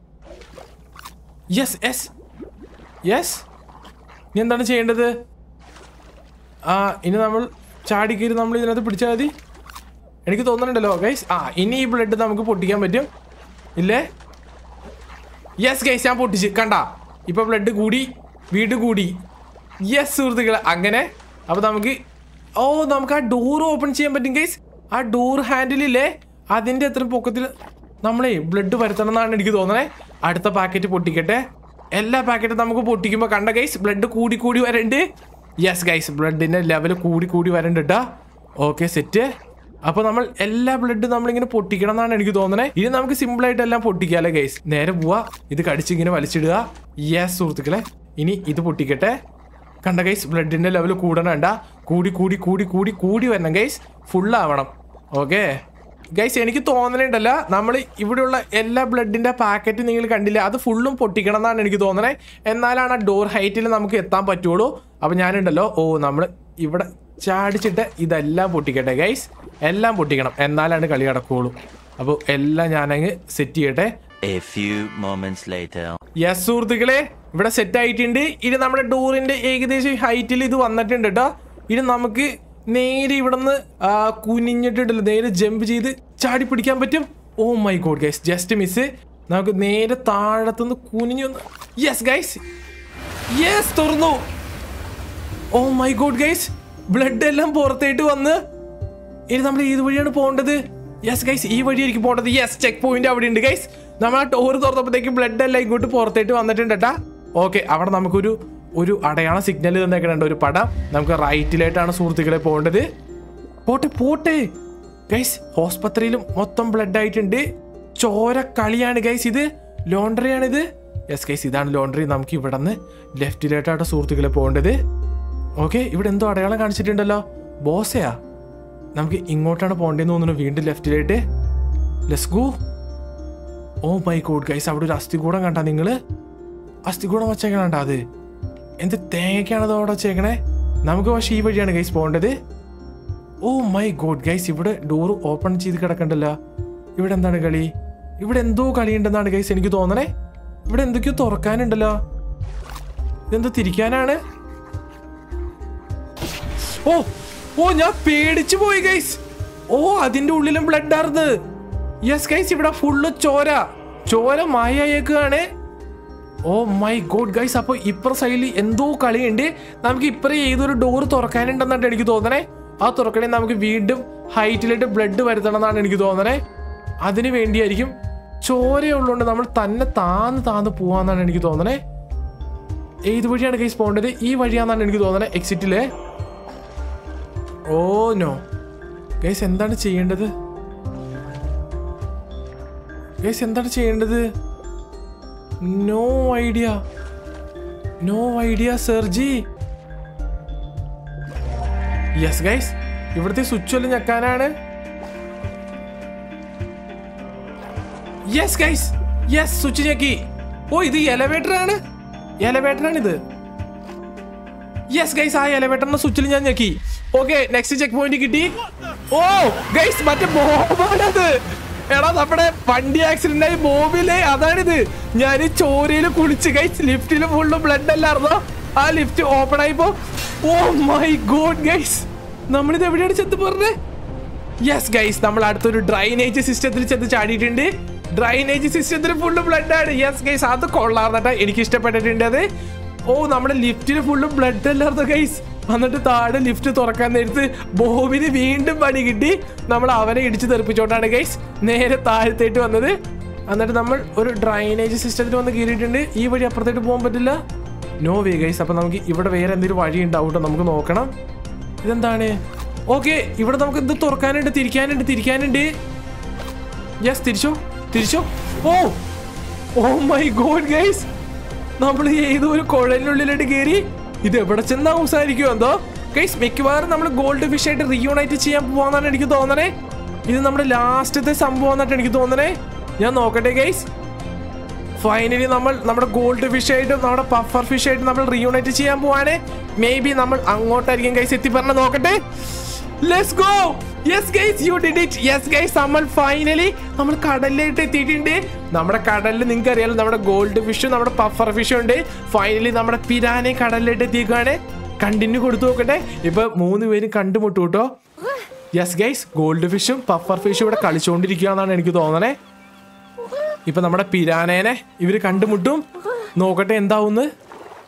യെസ് യെസ് യെസ് ഇനി എന്താണ് ചെയ്യേണ്ടത് ആ ഇനി നമ്മൾ ചാടി കയറി നമ്മൾ ഇതിനകത്ത് പിടിച്ചാൽ മതി എനിക്ക് തോന്നുന്നുണ്ടല്ലോ ഗൈസ് ആ ഇനി ഈ ബ്ലഡ് നമുക്ക് പൊട്ടിക്കാൻ പറ്റും ഇല്ലേ യെസ് ഗൈസ് ഞാൻ പൊട്ടിച്ച് കണ്ട ഇപ്പൊ ബ്ലഡ് കൂടി വീട് കൂടി യെസ് സുഹൃത്തുക്കളെ അങ്ങനെ അപ്പൊ നമുക്ക് ഓ നമുക്ക് ആ ഡോർ ഓപ്പൺ ചെയ്യാൻ പറ്റും ഗൈസ് ആ ഡോർ ഹാൻഡിലില്ലേ അതിന്റെ എത്ര പൊക്കത്തിൽ നമ്മളെ ബ്ലഡ് വരുത്തണം എന്നാണ് എനിക്ക് തോന്നണേ അടുത്ത പാക്കറ്റ് പൊട്ടിക്കട്ടെ എല്ലാ പാക്കറ്റും നമുക്ക് പൊട്ടിക്കുമ്പോൾ കണ്ട ഗൈസ് ബ്ലഡ് കൂടി കൂടി വരണ്ട് യെസ് ഗൈസ് ബ്ലഡിന്റെ ലെവൽ കൂടി കൂടി വരണ്ട് കേട്ടോ ഓക്കെ സെറ്റ് അപ്പൊ നമ്മൾ എല്ലാ ബ്ലഡ് നമ്മളിങ്ങനെ പൊട്ടിക്കണം എന്നാണ് എനിക്ക് തോന്നണേ ഇനി നമുക്ക് സിമ്പിൾ ആയിട്ട് എല്ലാം പൊട്ടിക്കാല്ലേ ഗൈസ് നേരെ പോവാ ഇത് കടിച്ചിങ്ങനെ വലിച്ചിടുക യെസ് സുഹൃത്തുക്കളെ ഇനി ഇത് പൊട്ടിക്കട്ടെ കണ്ട ഗൈസ് ബ്ലഡിന്റെ ലെവൽ കൂടണണ്ട കൂടി കൂടി കൂടി കൂടി കൂടി വരണം ഗൈസ് ഫുൾ ആവണം ഓക്കെ ഗൈസ് എനിക്ക് തോന്നലുണ്ടല്ല നമ്മൾ ഇവിടെയുള്ള എല്ലാ ബ്ലഡിന്റെ പാക്കറ്റ് നിങ്ങൾ കണ്ടില്ല അത് ഫുള്ളും പൊട്ടിക്കണം എന്നാണ് എനിക്ക് തോന്നണേ എന്നാലാണ് ആ ഡോർ ഹൈറ്റിൽ നമുക്ക് എത്താൻ പറ്റുള്ളൂ അപ്പൊ ഞാനുണ്ടല്ലോ ഓ നമ്മൾ ഇവിടെ ചാടിച്ചിട്ട് ഇതെല്ലാം പൊട്ടിക്കട്ടെ ഗൈസ് എല്ലാം പൊട്ടിക്കണം എന്നാലാണ് കളി നടക്കുകയുള്ളൂ അപ്പോൾ എല്ലാം ഞാനങ്ങ് സെറ്റ് ചെയ്യട്ടെ A few moments later. Yes സുഹൃത്തുക്കളെ ഇവിടെ സെറ്റ് ആയിട്ടുണ്ട് ഇനി നമ്മുടെ ഡോറിന്റെ ഏകദേശം ഹൈറ്റിൽ ഇത് വന്നിട്ടുണ്ട് കേട്ടോ ഇനി നമുക്ക് നേരെ ഇവിടെ നിന്ന് കുനിഞ്ഞിട്ടുണ്ടല്ലോ നേരെ ജമ്പ് ചെയ്ത് ചാടി പിടിക്കാൻ പറ്റും oh my god guys just miss നമുക്ക് നേരെ താഴത്തുനിന്ന് കുനിഞ്ഞു യെസ് ഗൈസ് യെസ് തുറന്നു oh my god guys blood എല്ലാം പുറത്തേട്ട് വന്ന് ഇനി നമ്മൾ ഏത് വഴിയാണ് പോകേണ്ടത് യെസ് ഗൈസ് ഈ വഴിയായിരിക്കും പോകേണ്ടത് യെസ് ചെക്ക് പോയിന്റ് അവിടെ ഉണ്ട് ഗൈസ് നമ്മൾ ആ ടോർ തുറന്നപ്പോഴത്തേക്ക് ബ്ലഡ് എല്ലാം ഇങ്ങോട്ട് പുറത്തേട്ട് വന്നിട്ടുണ്ട് കേട്ടാ ഓക്കെ അവിടെ നമുക്കൊരു ഒരു അടയാള സിഗ്നൽ തന്നേക്കണുണ്ട് ഒരു പടം നമുക്ക് റൈറ്റിലായിട്ടാണ് സുഹൃത്തുക്കളെ പോകേണ്ടത് പോട്ടെ പോട്ടെ ഗൈസ് ഹോസ്പത്രിയിലും മൊത്തം ബ്ലഡ് ആയിട്ടുണ്ട് ചോര കളിയാണ് ഗൈസ് ഇത് ലോണ്ടറി ആണിത് യെസ് ഗൈസ് ഇതാണ് ലോണ്ടറി നമുക്ക് ഇവിടെ നിന്ന് ലെഫ്റ്റിലായിട്ടാണ് സുഹൃത്തുക്കളെ പോകേണ്ടത് ഓക്കെ ഇവിടെ എന്തോ അടയാളം കാണിച്ചിട്ടുണ്ടല്ലോ ബോസയാ നമുക്ക് ഇങ്ങോട്ടാണ് പോകേണ്ടതെന്ന് തോന്നുന്നു വീണ്ടും ലെഫ്റ്റിലായിട്ട് let's go oh my god guys അവിടെ ഒരു അസ്ഥികൂടം കണ്ടാ നിങ്ങള് അസ്ഥികൂടം വച്ചേക്കണണ്ട അത് എന്ത് തേങ്ങയ്ക്കാണ് അത് അവിടെ വച്ചേക്കണേ നമുക്ക് പക്ഷേ ഈ വഴിയാണ് ഗൈസ് പോകേണ്ടത് ഓ മൈ ഗോഡ് ഗൈസ് ഇവിടെ ഡോർ ഓപ്പൺ ചെയ്ത് കിടക്കണ്ടല്ലോ ഇവിടെ എന്താണ് കളി ഇവിടെ എന്തോ കളി ഉണ്ടെന്നാണ് ഗൈസ് എനിക്ക് തോന്നണേ ഇവിടെ എന്തൊക്കെയോ തുറക്കാനുണ്ടല്ലോ ഇതെന്തോ തിരിക്കാനാണ് ഓ ഓ ഞാൻ പേടിച്ചു പോയി ഗൈസ് ഓ അതിന്റെ ഉള്ളിലും ബ്ലഡ് ആർന്ന് യെസ് ഗൈസ് ഇവിടെ ഫുള്ള് ചോര ചോര മായയേക്കാണ് ഓ മൈ ഗോഡ് ഗൈസ് അപ്പൊ ഇപ്പുറ സൈഡിൽ എന്തോ കളിയുണ്ട് നമുക്ക് ഇപ്പറേ ഏതൊരു ഡോർ തുറക്കാനുണ്ടെന്നാണ് എനിക്ക് തോന്നണേ ആ തുറക്കണേ നമുക്ക് വീണ്ടും ഹൈറ്റിലിട്ട് ബ്ലഡ് വരുത്തണം എന്നാണ് എനിക്ക് തോന്നണേ അതിനു വേണ്ടിയായിരിക്കും ചോരയുള്ളതുകൊണ്ട് നമ്മൾ തന്നെ താന്ന് താന്ന് പോവാന്നാണ് എനിക്ക് തോന്നണേ ഏത് വഴിയാണ് ഗൈസ് പോകേണ്ടത് ഈ വഴിയാന്നാണ് എനിക്ക് തോന്നണേ എക്സിറ്റില് ഓ നോ ഗൈസ് എന്താണ് ചെയ്യേണ്ടത് ഗൈസ് എന്താണ് ചെയ്യേണ്ടത് നോ ഐഡിയ നോ ഐഡിയ സർജി യെസ് ഗൈസ് ഇവിടുത്തെ സ്വിച്ച് വല്ലതും ഞെക്കാനാണ് യെസ് ഗൈസ് യെസ് സ്വിച്ച് ഞെക്കി ഓ ഇത് എലവേറ്റർ ആണ് എലവേറ്റർ ആണ് ഇത് യെസ് ഗൈസ് ആ എലവേറ്ററിന്റെ സ്വിച്ചിൽ ഞാൻ ഞെക്കി ഓക്കെ നെക്സ്റ്റ് ചെക്ക് പോയിന്റ് കിട്ടി ഓ ഗൈസ് മറ്റേ ബോബാണത് എടാ നമ്മുടെ വണ്ടി ആക്സിഡന്റ് ആയി ബോബിലെ അതാണിത് ഞാൻ ഈ ചോരയിൽ കുളിച്ച് ഗൈസ് ലിഫ്റ്റിൽ ഫുള്ള് ബ്ലഡ് അല്ലായിരുന്നോ ആ ലിഫ്റ്റ് ഓപ്പൺ ആയിപ്പോ ഓ മൈ ഗോഡ് ഗൈസ് നമ്മളിത് എവിടെയാണ് ചെന്ന് പറഞ്ഞേ യെസ് ഗൈസ് നമ്മൾ അടുത്തൊരു ഡ്രൈനേജ് സിസ്റ്റത്തിൽ ചെന്ന് ചാടിയിട്ടുണ്ട് ഡ്രൈനേജ് സിസ്റ്റത്തിൽ ഫുള്ള് ബ്ലഡ് ആണ് യെസ് ഗൈസ് അത് കൊള്ളാർന്നട്ടാ എനിക്ക് ഇഷ്ടപ്പെട്ടിട്ടുണ്ട് അത് ഓ നമ്മുടെ ലിഫ്റ്റിൽ ഫുള്ള് ബ്ലഡ് അല്ലായിരുന്നു ഗൈസ് എന്നിട്ട് താഴെ ലിഫ്റ്റ് തുറക്കാൻ നേരത്ത് ബോബിന് വീണ്ടും പണി കിട്ടി നമ്മൾ അവനെ ഇടിച്ച് തെറിപ്പിച്ചോണ്ടാണ് ഗൈസ് നേരെ താഴത്തേട്ട് വന്നത് എന്നിട്ട് നമ്മൾ ഒരു ഡ്രൈനേജ് സിസ്റ്റത്തിൽ വന്ന് കയറിയിട്ടുണ്ട് ഈ വഴി അപ്പുറത്തേട്ട് പോകാൻ പറ്റില്ല നോ വേ ഗൈസ് അപ്പൊ നമുക്ക് ഇവിടെ വേറെ എന്തെങ്കിലും വഴി ഉണ്ടാവും കേട്ടോ നമുക്ക് നോക്കണം ഇതെന്താണ് ഓക്കെ ഇവിടെ നമുക്ക് ഇത് തുറക്കാനുണ്ട് തിരിക്കാനുണ്ട് തിരിക്കാനുണ്ട് യെസ് തിരിച്ചോ തിരിച്ചോ oh oh my god guys നമ്മൾ ഏതോ ഒരു കുഴലിനുള്ളിലോട്ട് കയറി ഇത് എവിടെ ചെന്നാ അവസാനിക്കുമോ എന്തോ ഗൈസ് മിക്കവാറും നമ്മൾ ഗോൾഡ് ഫിഷ് ആയിട്ട് റീയൂണൈറ്റ് ചെയ്യാൻ പോവാന്നാണ് എനിക്ക് തോന്നണേ ഇത് നമ്മുടെ ലാസ്റ്റത്തെ സംഭവം എന്നായിട്ട് എനിക്ക് തോന്നണേ ഞാൻ നോക്കട്ടെ ഗൈസ് ഫൈനലി നമ്മൾ നമ്മുടെ ഗോൾഡ് ഫിഷ് ആയിട്ടും നമ്മുടെ പഫർ ഫിഷ് ആയിട്ടും നമ്മൾ റീയൂണൈറ്റ് ചെയ്യാൻ പോവാണ് മേ ബി നമ്മൾ അങ്ങോട്ടായിരിക്കും ഗൈസ് എത്തി പറഞ്ഞ നോക്കട്ടെ let's go yes guys you did it yes guys നമ്മൾ ഫൈനലി നമ്മൾ കടലിലേക്ക് എത്തിയിട്ടുണ്ട് നമ്മുടെ കടലിൽ നിങ്ങൾക്ക് അറിയാലോ നമ്മുടെ ഗോൾഡ് ഫിഷും നമ്മുടെ പഫർ ഫിഷും ഉണ്ട് ഫൈനലി നമ്മുടെ പിരാനെ കടലിലേക്ക് എത്തിയേക്കാണ് കണ്ടിന്യൂ കൊടുത്തു നോക്കട്ടെ ഇപ്പൊ മൂന്ന് പേരും കണ്ടുമുട്ടു കേട്ടോ യെസ് ഗൈസ് ഗോൾഡ് ഫിഷും പഫർ ഫിഷും ഇവിടെ കളിച്ചുകൊണ്ടിരിക്കുകയെന്നാണ് എനിക്ക് തോന്നണേ ഇപ്പൊ നമ്മുടെ പിരാനേനെ ഇവര് കണ്ടുമുട്ടും നോക്കട്ടെ എന്താവുന്ന്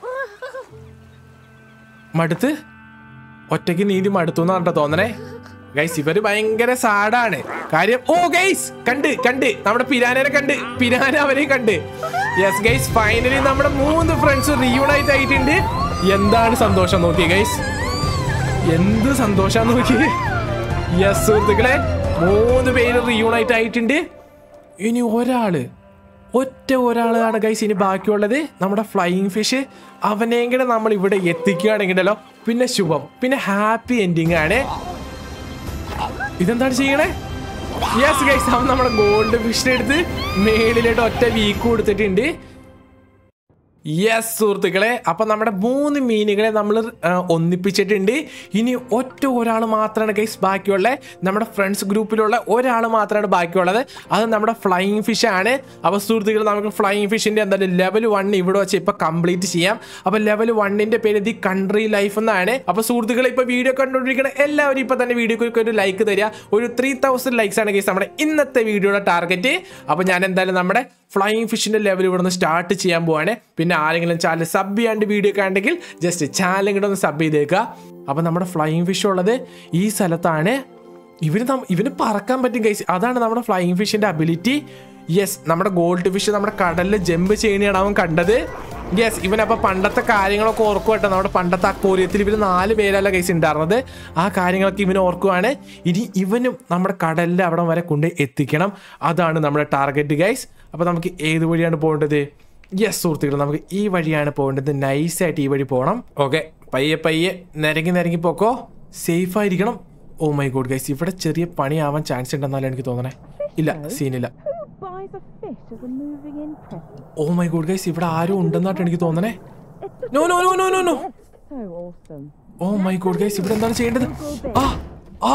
മടുത്ത് ഒറ്റയ്ക്ക് നീന്തി മടുത്തു എന്നാണ് കേട്ടോ തോന്നണേ ഗൈസ് ഇവര് ഭയങ്കര സാഡാണ് കാര്യം ഓ ഗൈസ് കണ്ട് കണ്ട് നമ്മുടെ പിരാനനെ കണ്ട് പിരാന അവരെ കണ്ട് യെസ് ഗൈസ് ഫൈനലി നമ്മുടെ മൂന്ന് ഫ്രണ്ട്സ് റീയൂണൈറ്റ് ആയിട്ടുണ്ട് എന്താണ് സന്തോഷം നോക്കിയേ ഗൈസ് എന്ത് സന്തോഷാന്ന് നോക്കിയേ യെസ് സുഹൃത്തുക്കളെ മൂന്ന് പേര് റീയൂണൈറ്റ് ആയിട്ടുണ്ട് ഇനി ഒരാള് ഒറ്റ ഒരാളാണ് ഗൈസ് ഇനി ബാക്കിയുള്ളത് നമ്മുടെ ഫ്ലൈയിങ് ഫിഷ് അവനെങ്കിലും നമ്മൾ ഇവിടെ എത്തിക്കുകയാണെങ്കിലോ പിന്നെ ശുഭം പിന്നെ ഹാപ്പി എൻഡിങ് ആണ് ഇതെന്താണ് ചെയ്യണേ യെസ് ഗൈസ് അവൻ നമ്മുടെ ഗോൾഡ് ഫിഷിനെ എടുത്ത് മേളിലോട്ട് ഒറ്റ വീക്ക് കൊടുത്തിട്ടുണ്ട് യെസ് സുഹൃത്തുക്കളെ അപ്പൊ നമ്മുടെ മൂന്ന് മീനുകളെ നമ്മൾ ഒന്നിപ്പിച്ചിട്ടുണ്ട് ഇനി ഒറ്റ ഒരാൾ മാത്രമാണ് ഗൈസ് ബാക്കിയുള്ള നമ്മുടെ ഫ്രണ്ട്സ് ഗ്രൂപ്പിലുള്ള ഒരാൾ മാത്രമാണ് ബാക്കിയുള്ളത് അത് നമ്മുടെ ഫ്ലൈയിങ് ഫിഷ് ആണ് അപ്പൊ സുഹൃത്തുക്കൾ നമുക്ക് ഫ്ലൈയിങ് ഫിഷിന്റെ എന്തായാലും ലെവൽ വൺ ഇവിടെ വെച്ച് ഇപ്പൊ കംപ്ലീറ്റ് ചെയ്യാം അപ്പൊ ലെവൽ വണ്ണിന്റെ പേര് ദി കൺട്രി ലൈഫ് എന്നാണ് അപ്പൊ സുഹൃത്തുക്കളെ ഇപ്പൊ വീഡിയോ കണ്ടുകൊണ്ടിരിക്കുന്ന എല്ലാവരും ഇപ്പൊ തന്നെ വീഡിയോക്ക് ഒരു ലൈക്ക് തരിക ഒരു ത്രീ തൗസൻഡ് ലൈക്സ് ആണ് ഗൈസ് നമ്മുടെ ഇന്നത്തെ വീഡിയോയുടെ ടാർഗറ്റ് അപ്പൊ ഞാൻ എന്തായാലും നമ്മുടെ ഫ്ലൈയിങ് ഫിഷിന്റെ ലെവൽ ഇവിടെ നിന്ന് സ്റ്റാർട്ട് ചെയ്യാൻ പോവാണ് പിന്നെ ആരെങ്കിലും ചാനൽ സബ് ചെയ്യാണ്ട് വീഡിയോ ഒക്കെ ഉണ്ടെങ്കിൽ ജസ്റ്റ് ചാനൽ ഇങ്ങോട്ട് ഒന്ന് സബ് ചെയ്തേക്കുക അപ്പൊ നമ്മുടെ ഫ്ലൈയിങ് ഫിഷ് ഉള്ളത് ഈ സ്ഥലത്താണ് ഇവന് നം- ഇവന് പറക്കാൻ പറ്റും കൈസ് അതാണ് നമ്മുടെ ഫ്ലൈയിങ് ഫിഷിന്റെ അബിലിറ്റി യെസ് നമ്മുടെ ഗോൾഡ് ഫിഷ് നമ്മുടെ കടലിൽ ജമ്പ് ചെയ്യണയാണ് അവൻ കണ്ടത് യെസ് ഇവനപ്പോൾ പണ്ടത്തെ കാര്യങ്ങളൊക്കെ ഓർക്കുവാട്ടോ നമ്മുടെ പണ്ടത്തെ അക്കോറിയത്തിൽ ഇവർ നാല് പേരല്ല കൈസ് ഉണ്ടായിരുന്നത് ആ കാര്യങ്ങളൊക്കെ ഇവന് ഓർക്കുവാണ് ഇനി ഇവനും നമ്മുടെ കടലിൽ അവിടെ വരെ കൊണ്ട് എത്തിക്കണം അതാണ് നമ്മുടെ ടാർഗറ്റ് ഗൈസ് അപ്പോൾ നമുക്ക് ഏത് വഴിയാണ് പോകേണ്ടത് യെസ് സുഹൃത്തുക്കൾ നമുക്ക് ഈ വഴിയാണ് പോകേണ്ടത് നൈസായിട്ട് ഈ വഴി പോകണം ഓക്കെ പയ്യെ പയ്യെ നിരങ്ങി നിരങ്ങി പോക്കോ സേഫ് ആയിരിക്കണം ഓ മൈ ഗോഡ് ഗൈസ് ഇവിടെ ചെറിയ പണിയാവാൻ ചാൻസ് ഉണ്ടെന്നാലും എനിക്ക് തോന്നണേ ഇല്ല സീനില്ല Who buys a fish as a moving in present? Oh my god guys ഇവിടെ ആരും ഉണ്ടെന്നായിട്ട് എനിക്ക് തോന്നണേ no no no no no no So awesome. Oh my god guys ഇവിടെ എന്താണ് ചെയ്യേണ്ടത് ആ ആ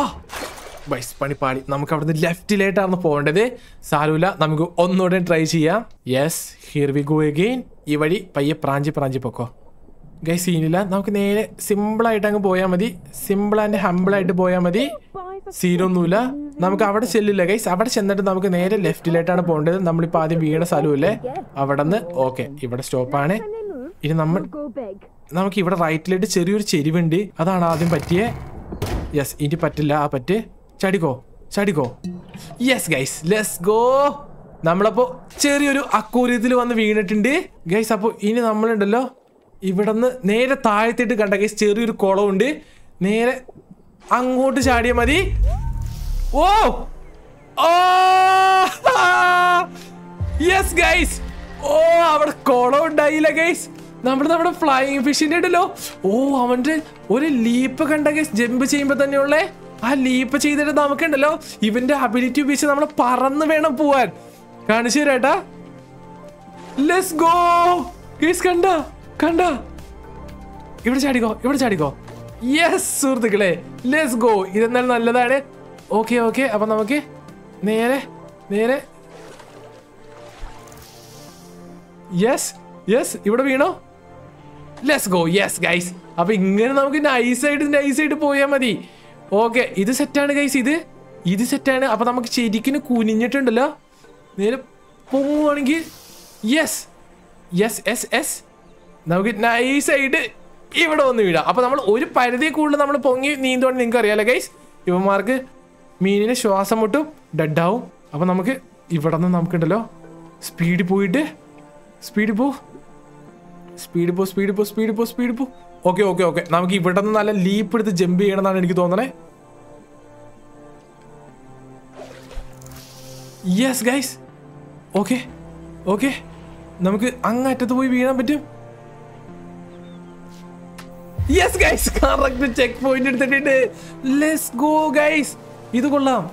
ബൈസ് പണിപ്പാളി നമുക്ക് അവിടുന്ന് ലെഫ്റ്റിലേട്ടാണ് പോകേണ്ടത് സാരൂല നമുക്ക് ഒന്നുകൂടെ ട്രൈ ചെയ്യാം yes here we go again ഈ വഴി പയ്യെ പ്രാഞ്ചി പ്രാഞ്ചി പൊക്കോ ഗൈസ് സീനില്ല നമുക്ക് നേരെ സിമ്പിൾ ആയിട്ട് അങ്ങ് പോയാൽ മതി സിമ്പിൾ ആൻഡ് ഹമ്പിൾ ആയിട്ട് പോയാൽ മതി Buys a സീനൊന്നുമില്ല നമുക്ക് അവിടെ ചെല്ലില്ല ഗൈസ് അവിടെ ചെന്നിട്ട് നമുക്ക് നേരെ ലെഫ്റ്റിലേട്ടാണ് പോകേണ്ടത് നമ്മളിപ്പോൾ ആദ്യം വീണ സ്ഥലമില്ലേ അവിടെ നിന്ന് ഓക്കെ ഇവിടെ സ്റ്റോപ്പാണ് ഇനി നമ്മൾ go big. നമുക്ക് ഇവിടെ റൈറ്റിലായിട്ട് ചെറിയൊരു ചെരിവുണ്ട് അതാണ് ആദ്യം പറ്റിയേ യെസ് ഇനി പറ്റില്ല ആ പറ്റ് ചടിക്കോ ചടിക്കോ യെസ് ഗൈസ് ലെസ് ഗോ നമ്മളപ്പോ ചെറിയൊരു അക്കൂര്യത്തിൽ വന്ന് വീണിട്ടുണ്ട് ഗൈസ് അപ്പോൾ ഇനി നമ്മളുണ്ടല്ലോ ഇവിടെ നിന്ന് നേരെ താഴ്ത്തിട്ട് കണ്ട ഗൈസ് ചെറിയൊരു കുളമുണ്ട് നേരെ അങ്ങോട്ട് ചാടിയാൽ മതി ഓ ഓ യെസ് ഗൈസ് ഓ അവിടെ കുളം ഉണ്ടായില്ല ഗൈസ് നമ്മുടെ നമ്മുടെ ഫ്ലൈയിങ് ഫിഷിന്റെ ഉണ്ടല്ലോ ഓ അവന്റെ ഒരു ലീപ്പ് കണ്ട ഗൈസ് ജമ്പ് ചെയ്യുമ്പോ തന്നെയുള്ളേ ആ ലീപ്പ് ചെയ്തിട്ട് നമുക്കുണ്ടല്ലോ ഇവന്റെ അബിലിറ്റി ഉപയോഗിച്ച് നമ്മൾ പറന്ന് വേണം പോവാൻ കാണിച്ചു തരാട്ടാ ലെസ് ഗോ ഗൈസ് കണ്ട കണ്ട ഇവിടെ ചാടിക്കോ ഇവിടെ ചാടിക്കോ യെസ് സുഹൃത്തുക്കളെ ലെസ് ഗോ ഇതെന്നാലും നല്ലതാണ് ഓക്കെ ഓക്കെ അപ്പൊ നമുക്ക് നേരെ നേരെ യെസ് യെസ് ഇവിടെ വീണോ ലെസ് ഗോ യെസ് ഗൈസ് അപ്പൊ ഇങ്ങനെ നമുക്ക് നൈസായിട്ട് നൈസായിട്ട് പോയാൽ മതി ഓക്കെ ഇത് സെറ്റാണ് ഗൈസ് ഇത് ഇത് സെറ്റാണ് അപ്പൊ നമുക്ക് ശരിക്കും കുനിഞ്ഞിട്ടുണ്ടല്ലോ നേരെ പോവുകയാണെങ്കിൽ യെസ് യെസ് എസ് എസ് നമുക്ക് നൈസായിട്ട് ഇവിടെ വന്ന് വീഴാം അപ്പൊ നമ്മൾ ഒരു പരിധി കൂടുതൽ നമ്മൾ പൊങ്ങി നീന്തുകൊണ്ട് നിങ്ങൾക്ക് അറിയാലോ ഗൈസ് ഇവന്മാർക്ക് മീനിന് ശ്വാസം മുട്ടും ഡെഡാവും അപ്പൊ നമുക്ക് ഇവിടെ നിന്ന് നമുക്കുണ്ടല്ലോ സ്പീഡിൽ പോയിട്ട് സ്പീഡിൽ പോ സ്പീഡ് പോ സ്പീഡ് പോ സ്പീഡ് പോ സ്പീഡ് പോ ഓക്കെ ഓക്കെ ഓക്കെ നമുക്ക് ഇവിടെ നിന്ന് നല്ല ലീപ്പ് എടുത്ത് ജമ്പ് ചെയ്യണമെന്നാണ് എനിക്ക് തോന്നണേ യെസ് ഗൈസ് ഓക്കെ ഓക്കെ നമുക്ക് അങ്ങറ്റത്ത് പോയി വീഴാൻ പറ്റും yes guys correct check point എടുത്തിട്ടുണ്ട് ലെറ്റ്സ് ഗോ ഗൈസ് ഇത് കൊള്ളാം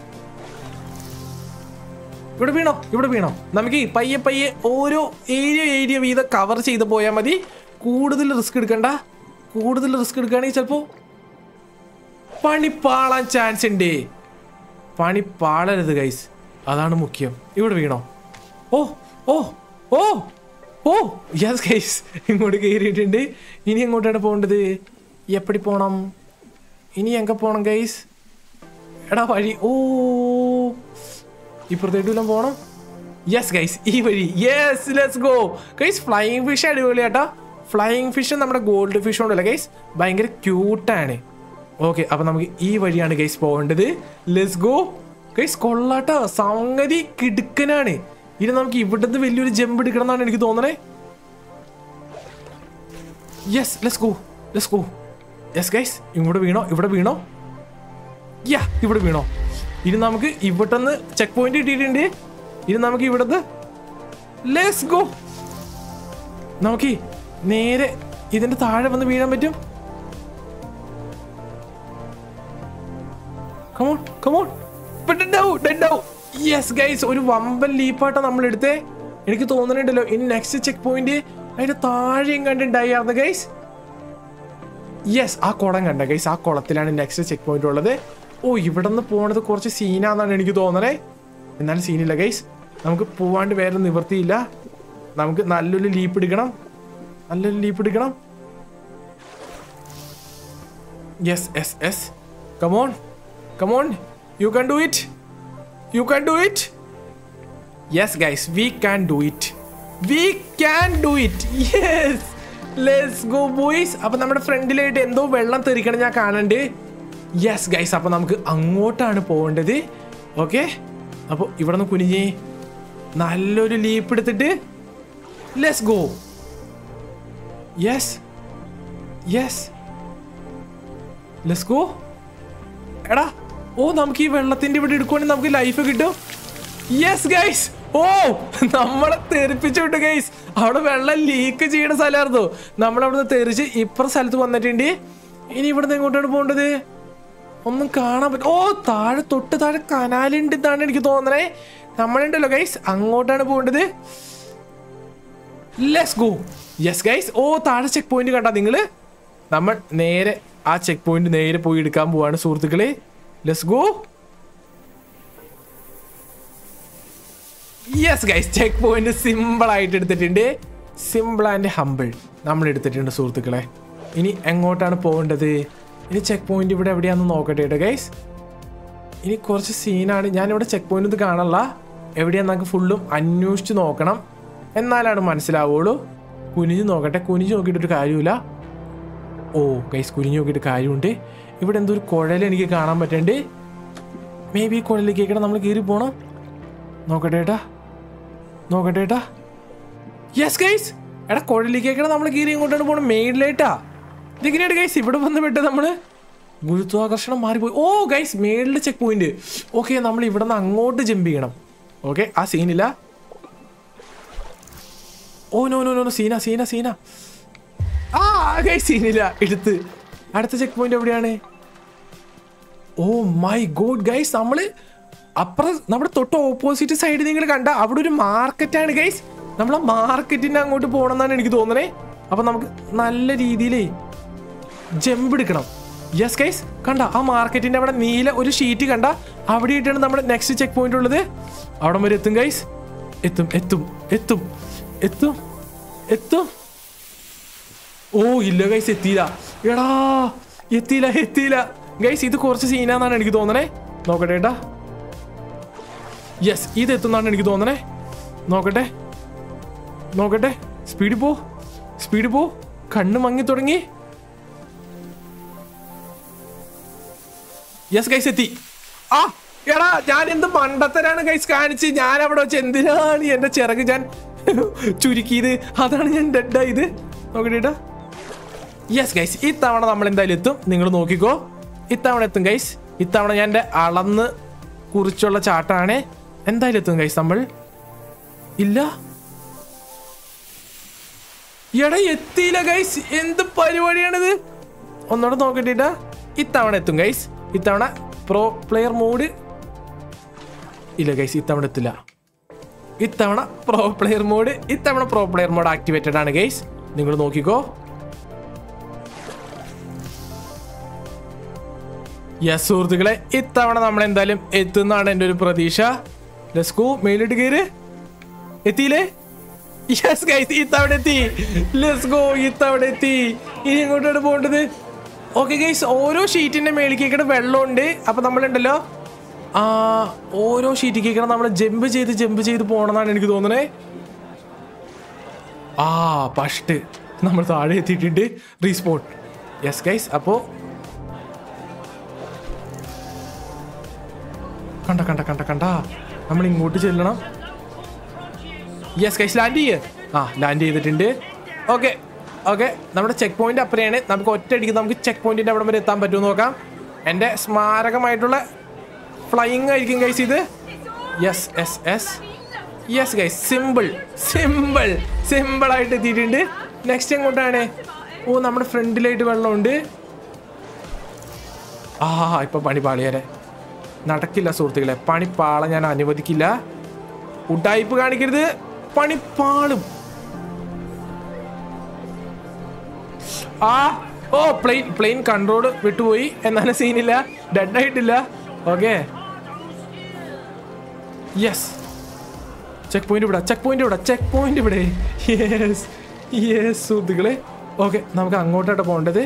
ഇവിടെ വീണോ ഇവിടെ വീണോ നമുക്ക് ഈ പയ്യെ പയ്യെ ഓരോ ഏരിയ ഏരിയ വീതം കവർ ചെയ്ത് പോയാൽ മതി കൂടുതൽ റിസ്ക് എടുക്കണ്ട കൂടുതൽ റിസ്ക് എടുക്കുകയാണെങ്കിൽ ചിലപ്പോൾ പണി പാളാൻ ചാൻസ് ഉണ്ട് പണി പാളരുത് ഗൈസ് അതാണ് മുഖ്യം ഇവിടെ വീണോ ഓ ഓ ഓ ഓ യെസ് ഗൈസ് ഇങ്ങോട്ട് കയറിയിട്ടുണ്ട് ഇനി എങ്ങോട്ടാണ് പോകേണ്ടത് എപ്പടി പോണം ഇനി എങ്ക പോണം ഗൈസ് എടാ വഴി ഓ ഇപ്പുറത്തേട്ടെല്ലാം പോണം യെസ് ഗൈസ് ഈ വഴി yes let's go guys flying fish അടിപൊളിയാട്ടോ ഫ്ലൈയിങ് ഫിഷ് നമ്മുടെ ഗോൾഡ് ഫിഷ് ഉണ്ടല്ലോ ഗൈസ് ഭയങ്കര ക്യൂട്ടാണ് ഓക്കെ അപ്പൊ നമുക്ക് ഈ വഴിയാണ് ഗൈസ് പോകേണ്ടത് ലെറ്റ്സ് ഗോ ഗൈസ് കൊള്ളാട്ടോ സംഗതി കിടുക്കനാണ് ഇനി നമുക്ക് ഇവിടുന്ന് വലിയൊരു ജമ്പ് എടുക്കണം എന്നാണ് എനിക്ക് തോന്നണേ yes let's go let's go yes guys ഇവിടെ വീണോ ഇവിടെ വീണോ യാ ഇവിടെ വീണോ ഇനി നമുക്ക് ഇവിടുന്ന് ചെക്ക് പോയിന്റ് കിട്ടിയിട്ടുണ്ട് ഇനി നമുക്ക് ഇവിടുന്ന് ലെറ്റ്സ് ഗോ നമുക്ക് നേരെ ഇതിന്റെ താഴെ വന്ന് വീഴാൻ പറ്റും കമോൺ കമോൺ യെസ് ഗൈസ് ഒരു വമ്പൻ ലീപ്പാട്ട നമ്മൾ എടുത്തേ എനിക്ക് തോന്നുന്നുണ്ടല്ലോ ഇനി നെക്സ്റ്റ് ചെക്ക് പോയിന്റ് അതിന്റെ താഴെയും കണ്ടുണ്ടായിരുന്നു ഗൈസ് യെസ് ആ കുളം കണ്ട ഗൈസ് ആ കുളത്തിലാണ് നെക്സ്റ്റ് ചെക്ക് പോയിന്റ് ഉള്ളത് ഓ ഇവിടെ നിന്ന് പോണത് കുറച്ച് സീനാന്നാണ് എനിക്ക് തോന്നണേ എന്നാലും സീനില്ല ഗൈസ് നമുക്ക് പോവാണ്ട് വേറെ നിവൃത്തിയില്ല നമുക്ക് നല്ലൊരു ലീപ്പ് എടുക്കണം നല്ലൊരു ലീപ്പ് എടുക്കണം yes yes yes come on come on you can do it you can do it yes guys we can do it we can do it yes let's go boys അപ്പൊ നമ്മുടെ ഫ്രണ്ടിലായിട്ട് എന്തോ വെള്ളം തെറിക്കണം ഞാൻ കാണണ്ട് യെസ് ഗൈസ് അപ്പൊ നമുക്ക് അങ്ങോട്ടാണ് പോകേണ്ടത് ഓക്കെ അപ്പോൾ ഇവിടെ നിന്ന് കുനിഞ്ഞ് നല്ലൊരു ലീപ്പ് എടുത്തിട്ട് let's go yes yes let's go എടാ ഓ നമുക്ക് ഈ വെള്ളത്തിന്റെ ഇവിടെ എടുക്കുവാണെങ്കിൽ നമുക്ക് ലൈഫ് കിട്ടും യെസ് ഗൈസ് ഓ നമ്മളെ തെറിപ്പിച്ചു വിട്ടു ഗൈസ് അവിടെ വെള്ളം ലീക്ക് ചെയ്യുന്ന സ്ഥലമായിരുന്നു നമ്മൾ അവിടുന്ന് തെറിച്ച് ഇപ്പുറ സ്ഥലത്ത് വന്നിട്ടുണ്ട് ഇനി ഇവിടുന്ന് എങ്ങോട്ടാണ് പോകേണ്ടത് ഒന്നും കാണാൻ പറ്റും ഓ താഴെ തൊട്ട് താഴെ കനാലുണ്ട് എന്നാണ് എനിക്ക് തോന്നണേ നമ്മളുണ്ടല്ലോ ഗൈസ് അങ്ങോട്ടാണ് പോകേണ്ടത് let's go yes guys oh താഴെ ചെക്ക് പോയിന്റ് കണ്ടാ നിങ്ങള് നമ്മൾ നേരെ ആ ചെക്ക് പോയിന്റ് നേരെ പോയി എടുക്കാൻ പോവാണ് സുഹൃത്തുക്കളെ let's go yes guys checkpoint simple ആയിട്ട് എടുത്തിട്ടുണ്ട് സിമ്പിൾ ആൻഡ് ഹമ്പിൾ നമ്മൾ എടുത്തിട്ടുണ്ട് സുഹൃത്തുക്കളെ ഇനി എങ്ങോട്ടാണ് പോകേണ്ടത് ഇനി ചെക്ക് പോയിന്റ് ഇവിടെ എവിടെയാണെന്ന് നോക്കട്ടെ കേട്ടോ ഗൈസ് ഇനി കുറച്ച് സീനാണ് ഞാനിവിടെ ചെക്ക് പോയിന്റ് ഇത് കാണല്ല എവിടെയാന്ന് നമുക്ക് ഫുള്ളും അന്വേഷിച്ച് നോക്കണം എന്നാലാണ് മനസ്സിലാവുള്ളൂ കുനിഞ്ഞ് നോക്കട്ടെ കുനിഞ്ഞ് നോക്കിയിട്ടൊരു കാര്യമില്ല ഓ ഗൈസ് കുനിഞ്ഞ് നോക്കിയിട്ട് കാര്യമുണ്ട് ഇവിടെ എന്തോ ഒരു കുഴൽ എനിക്ക് കാണാൻ പറ്റണ്ട് മേ ബി കുഴലിലേക്ക് കേൾക്കണം നമ്മൾ കയറി പോണം നോക്കട്ടെ ഏട്ടാ നോക്കട്ടെ ഏട്ടാ യെസ് ഗൈസ് എടാ കുഴലിലേക്ക് കേൾക്കണം നമ്മൾ കീറി ഇങ്ങോട്ടാണ് പോകണം മെയിഡിലേട്ടാ ഇതിങ്ങനെയായിട്ട് ഗൈസ് ഇവിടെ വന്ന് വിട്ട് നമ്മള് ഗുരുത്വാകർഷണം മാറിപ്പോയി ഓ ഗൈസ് മേളിൽ ചെക്ക് പോയിന്റ് ഓക്കെ നമ്മൾ ഇവിടെ നിന്ന് അങ്ങോട്ട് ജമ്പ് ചെയ്യണം ഓക്കെ ആ സീനില്ല ഓ നോ നോ നോ സീന സീന സീന ആ ഗൈസ് സീനില്ല എടുത്ത് അടുത്ത ചെക്ക് പോയിന്റ് എവിടെയാണ് ഓ മൈ ഗോഡ് ഗൈസ് നമ്മള് അപ്പുറം നമ്മുടെ തൊട്ട് ഓപ്പോസിറ്റ് സൈഡ് നിങ്ങൾ കണ്ട അവിടെ ഒരു മാർക്കറ്റാണ് ഗൈസ് നമ്മൾ ആ മാർക്കറ്റിന്റെ അങ്ങോട്ട് പോകണമെന്നാണ് എനിക്ക് തോന്നണേ അപ്പൊ നമുക്ക് നല്ല രീതിയിലേ ജമ്പ് എടുക്കണം യെസ് ഗൈസ് കണ്ട ആ മാർക്കറ്റിന്റെ അവിടെ നീല ഒരു ഷീറ്റ് കണ്ട അവിടെ ആയിട്ടാണ് നമ്മുടെ നെക്സ്റ്റ് ചെക്ക് പോയിന്റ് ഉള്ളത് അവിടെ വരെ എത്തും ഗൈസ് എത്തും എത്തും എത്തും എത്തും എത്തും ഓ ഇല്ല ഗൈസ് എത്തിയില്ല എടാ എത്തിയില്ല എത്തിയില്ല ഗൈസ് ഇത് കുറച്ച് സീനാന്നാണ് എനിക്ക് തോന്നണേ നോക്കട്ടെ ഏട്ടാ യെസ് ഇത് എത്തുന്നാണ് എനിക്ക് തോന്നണേ നോക്കട്ടെ നോക്കട്ടെ സ്പീഡിൽ പോ സ്പീഡിൽ പോ കണ്ണ് മങ്ങി തുടങ്ങി യെസ് ഗൈസ് എത്തി ആ എടാ ഞാൻ എന്ത് മണ്ടത്തരാണ് ഗൈസ് കാണിച്ച് ഞാൻ അവിടെ വെച്ച് എന്തിനാണ് എന്റെ ചിറക് ഞാൻ ചുരുക്കിയത് അതാണ് ഞാൻ ഡെഡായത് നോക്കട്ടെ യെസ് ഗൈസ് ഇത്തവണ നമ്മൾ എന്തായാലും എത്തും നിങ്ങൾ നോക്കിക്കോ ഇത്തവണ എത്തും ഗൈസ് ഇത്തവണ ഞാൻ എൻ്റെ അളന്ന് കുറിച്ചുള്ള ചാട്ടാണ് എന്തായാലും എത്തും ഗൈസ് നമ്മൾ ഇല്ല എടാ എത്തിയില്ല ഗൈസ് എന്ത് പരിപാടിയാണിത് ഒന്നുകൂടെ നോക്കട്ടിട്ടാ ഇത്തവണ എത്തും ഗൈസ് ഇത്തവണ പ്രോ പ്ലെയർ മോഡ് ഇല്ല ഗൈസ് ഇത്തവണ എത്തില്ല ഇത്തവണ പ്രോ പ്ലെയർ മോഡ് ഇത്തവണ പ്രോ പ്ലെയർ മോഡ് ആക്ടിവേറ്റഡ് ആണ് ഗൈസ് നിങ്ങൾ നോക്കിക്കോ യെസ് സുഹൃത്തുക്കളെ ഇത്തവണ നമ്മൾ എന്തായാലും എത്തുന്നതാണ് എൻ്റെ ഒരു പ്രതീക്ഷ ലെസ്കോ മേലിട്ട് കയറ് എത്തിയില്ലേ യെസ് ഗൈസ് ഇത്തവണ എത്തി ലെറ്റ്സ് ഗോ ഇത്തവണ എത്തി ഇനി എങ്ങോട്ടാണ് പോകേണ്ടത് ഓക്കെ ഗൈസ് ഓരോ ഷീറ്റിന്റെ മേളിക്കേക്കിടെ വെള്ളമുണ്ട് അപ്പൊ നമ്മളുണ്ടല്ലോ ആ ഓരോ ഷീറ്റിക്കേക്കിടെ നമ്മൾ ജമ്പ് ചെയ്ത് ജമ്പ് ചെയ്ത് പോകണമെന്നാണ് എനിക്ക് തോന്നണേ ആ പഷ്ട് നമ്മൾ താഴെ എത്തിയിട്ടുണ്ട് റീസ്പോട്ട് യെസ് ഗൈസ് അപ്പോൾ കണ്ട കണ്ട കണ്ട കണ്ട നമ്മൾ ഇങ്ങോട്ട് ചെല്ലണം യെസ് കൈസ് ലാൻഡ് ചെയ്യ് ആ ലാൻഡ് ചെയ്തിട്ടുണ്ട് ഓക്കെ ഓക്കെ നമ്മുടെ ചെക്ക് പോയിന്റ് അപ്പുറയാണ് നമുക്ക് ഒറ്റയടിക്ക് നമുക്ക് ചെക്ക് പോയിന്റിന്റെ അവിടെ വരെ എത്താൻ പറ്റുമോ നോക്കാം എൻ്റെ സ്മാരകമായിട്ടുള്ള ഫ്ലൈയിങ് ആയിരിക്കും കൈസ് ഇത് yes yes yes yes guys simple simple simple ആയിട്ട് എത്തിയിട്ടുണ്ട് നെക്സ്റ്റ് എങ്ങോട്ടാണ് ഓ നമ്മുടെ ഫ്രണ്ടിലായിട്ട് വെള്ളമുണ്ട് ആ ഇപ്പൊ പണി പാളിയാരെ നടക്കില്ല സുഹൃത്തുക്കളെ പണി പാള ഞാൻ അനുവദിക്കില്ല ഉഡായിപ്പ് കാണിക്കരുത് പണി പാളും ആ ഓ പ്ലെയിൻ പ്ലെയിൻ കൺട്രോൾ വിട്ടുപോയി എന്നാലും സീനില്ല ഡെഡ് ആയിട്ടില്ല ഓക്കെ യെസ് ചെക്ക് പോയിന്റ് ഇവിടെ ചെക്ക് പോയിന്റ് ഇവിടെ ചെക്ക് പോയിന്റ് ഇവിടെ യെസ് യെസ് സുഹൃത്തുക്കളെ ഓക്കെ നമുക്ക് അങ്ങോട്ടായിട്ട് പോകേണ്ടത്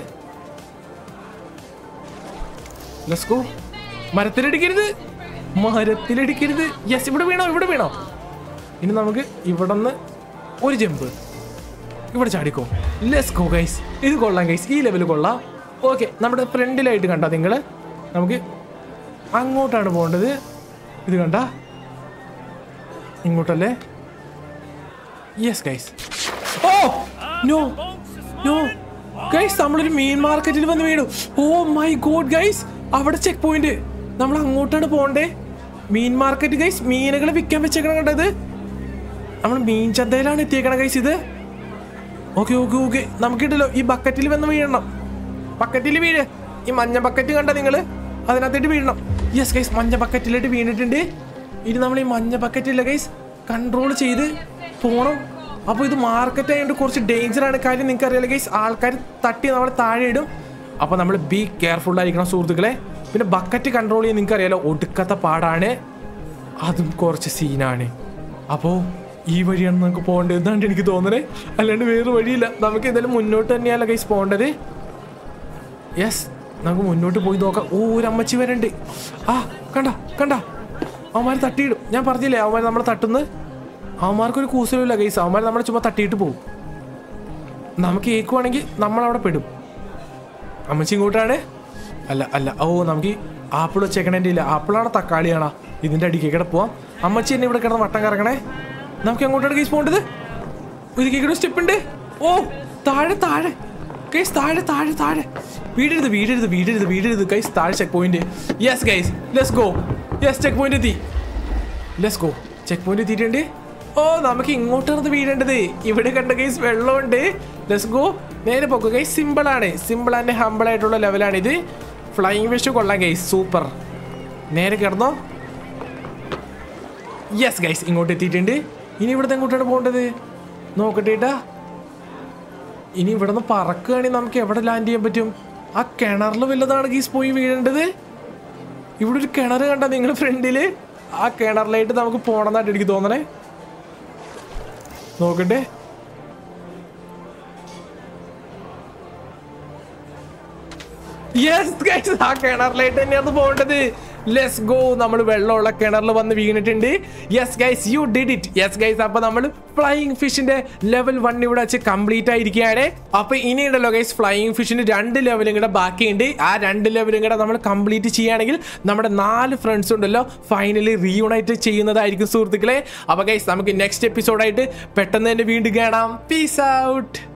ലെറ്റ്സ് ഗോ മരത്തിലിടിക്കരുത് മരത്തിലിടിക്കരുത് യെസ് ഇവിടെ വീണോ ഇവിടെ വീണോ ഇനി നമുക്ക് ഇവിടെ നിന്ന് ഒരു ജമ്പ് ഇവിടെ ചാടിക്കോ ലെറ്റ്സ് ഗോ ഗൈസ് ഇത് കൊള്ളാം ഗൈസ് ഈ ലെവൽ കൊള്ളാം ഓക്കെ നമ്മുടെ ഫ്രണ്ടിലായിട്ട് കണ്ട നിങ്ങൾ നമുക്ക് അങ്ങോട്ടാണ് പോകേണ്ടത് ഇത് കണ്ട ഇങ്ങോട്ടല്ലേ yes guys oh no no guys നമ്മളൊരു മീൻ മാർക്കറ്റിൽ വന്ന് വീണു ഓ മൈ ഗോഡ് ഗൈസ് അവിടെ ചെക്ക് പോയിന്റ് നമ്മൾ അങ്ങോട്ടാണ് പോണ്ടേ മീൻ മാർക്കറ്റ് ഗൈസ് മീനുകൾ വിൽക്കാൻ വെച്ചേക്കണം കണ്ടത് നമ്മൾ മീൻ ചന്തയിലാണ് എത്തിയേക്കണം ഗൈസ് ഇത് ഓക്കെ ഓക്കെ ഓക്കെ നമുക്കിട്ടല്ലോ ഈ ബക്കറ്റിൽ വന്ന് വീഴണം ബക്കറ്റിൽ വീഴ് ഈ മഞ്ഞ ബക്കറ്റ് കണ്ട നിങ്ങൾ അതിനകത്തേട്ട് വീഴണം യെസ് ഗൈസ് മഞ്ഞ ബക്കറ്റിലോട്ട് വീണിട്ടുണ്ട് ഇനി നമ്മൾ ഈ മഞ്ഞ ബക്കറ്റില്ല ഗൈസ് കൺട്രോൾ ചെയ്ത് പോണം അപ്പോൾ ഇത് മാർക്കറ്റ് ആയതുകൊണ്ട് കുറച്ച് ഡേഞ്ചർ ആണ് കാര്യം നിങ്ങൾക്ക് അറിയാലോ ഗൈസ് ആൾക്കാർ തട്ടി നമ്മളെ താഴെ ഇടും അപ്പോൾ നമ്മൾ ബി കെയർഫുൾ ആയിരിക്കണം സുഹൃത്തുക്കളെ പിന്നെ ബക്കറ്റ് കൺട്രോൾ ചെയ്യാൻ നിങ്ങൾക്ക് അറിയാലോ ഒടുക്കത്തെ പാടാണ് അതും കുറച്ച് സീനാണ് അപ്പോൾ ഈ വഴിയാണ് നമുക്ക് പോകേണ്ടത് എന്നാണ് എനിക്ക് തോന്നുന്നത് അല്ലാണ്ട് വേറെ വഴിയില്ല നമുക്ക് എന്തായാലും മുന്നോട്ട് തന്നെയല്ല കൈസ് പോകേണ്ടത് യെസ് നമുക്ക് മുന്നോട്ട് പോയി നോക്കാം ഓ ഒരു അമ്മച്ചി വരണ്ട് ആ കണ്ട കണ്ട അവന്മാർ തട്ടിയിടും ഞാൻ പറഞ്ഞില്ലേ അവന്മാർ നമ്മളെ തട്ടുന്നത് അവന്മാർക്കൊരു കൂസലുമില്ല കൈസ് അവന്മാർ നമ്മളെ ചുമ്മാ തട്ടിയിട്ട് പോകും നമുക്ക് ഏക്കുവാണെങ്കിൽ നമ്മളവിടെ പെടും അമ്മച്ചി ഇങ്ങോട്ടാണ് അല്ല അല്ല ഓ നമുക്ക് ആപ്പിൾ വെച്ചേക്കണേൻ്റെ ഇല്ല ആപ്പിളാണ് തക്കാളിയാണോ ഇതിൻ്റെ അടിക്കേക്കടെ പോവാം അമ്മച്ചി എന്നെ ഇവിടെ കിടന്ന് വട്ടം കറങ്ങണേ നമുക്ക് എങ്ങോട്ടാണ് കേസ് പോകേണ്ടത് ഇത് കേക്കടെ സ്റ്റെപ്പ് ഉണ്ട് ഓ താഴെ താഴെ കേസ് താഴെ താഴെ താഴെ വീടരുത് വീടരുത് വീടരുത് വീടരുത് കൈസ് താഴെ checkpoint yes guys let's go yes checkpoint എത്തി ലെസ് ഗോ ചെക്ക് പോയിന്റ് എത്തിയിട്ടുണ്ട് ഓ നമുക്ക് ഇങ്ങോട്ടാണ് വീഴേണ്ടത് ഇവിടെ കണ്ട കേസ് വെള്ളമുണ്ട് ലെസ് ഗോ നേരെ പോക്കോ ഗൈസ് സിമ്പിൾ ആണ് സിമ്പിൾ ആൻഡ് ഹമ്പിൾ ആയിട്ടുള്ള ലെവലാണ് ഇത് ഫ്ലൈയിങ് ഫിഷ് കൊള്ളാം ഗൈസ് സൂപ്പർ നേരെ കിടന്നോ യെസ് ഗൈസ് ഇങ്ങോട്ട് എത്തിയിട്ടുണ്ട് ഇനി ഇവിടുത്തെ എങ്ങോട്ടാണ് പോകേണ്ടത് നോക്കട്ടെ ഏട്ടാ ഇനി ഇവിടെ നിന്ന് പറക്കുകയാണെങ്കിൽ നമുക്ക് എവിടെ ലാൻഡ് ചെയ്യാൻ പറ്റും ആ കിണറിൽ വല്ലതാണ് ഗീസ് പോയി വീഴേണ്ടത് ഇവിടെ ഒരു കിണർ കണ്ട നിങ്ങൾ ഫ്രണ്ടില് ആ കിണറിലായിട്ട് നമുക്ക് പോണെന്നായിട്ട് എനിക്ക് തോന്നണേ നോക്കട്ടെ യെസ് ഗൈസ് ആ കിണറിലായിട്ട് തന്നെയാണ് പോകേണ്ടത് ലെസ് ഗോ നമ്മൾ വെള്ളമുള്ള കിണറിൽ വന്ന് വീണിട്ടുണ്ട് yes guys you did it yes guys അപ്പൊ നമ്മൾ ഫ്ലൈയിങ് ഫിഷിന്റെ ലെവൽ വൺ ഇവിടെ വെച്ച് കംപ്ലീറ്റ് ആയിരിക്കുകയാണ് അപ്പൊ ഇനിയുണ്ടല്ലോ ഗൈസ് ഫ്ലൈയിങ് ഫിഷിന് രണ്ട് ലെവലും കൂടെ ബാക്കിയുണ്ട് ആ രണ്ട് ലെവലും കൂടെ നമ്മൾ കംപ്ലീറ്റ് ചെയ്യുകയാണെങ്കിൽ നമ്മുടെ നാല് ഫ്രണ്ട്സ് ഉണ്ടല്ലോ ഫൈനലി റീയൂണൈറ്റ് ചെയ്യുന്നതായിരിക്കും സുഹൃത്തുക്കളെ അപ്പൊ ഗൈസ് നമുക്ക് നെക്സ്റ്റ് എപ്പിസോഡായിട്ട് പെട്ടെന്ന് തന്നെ വീണ്ടും കാണാം പീസ് ഔട്ട്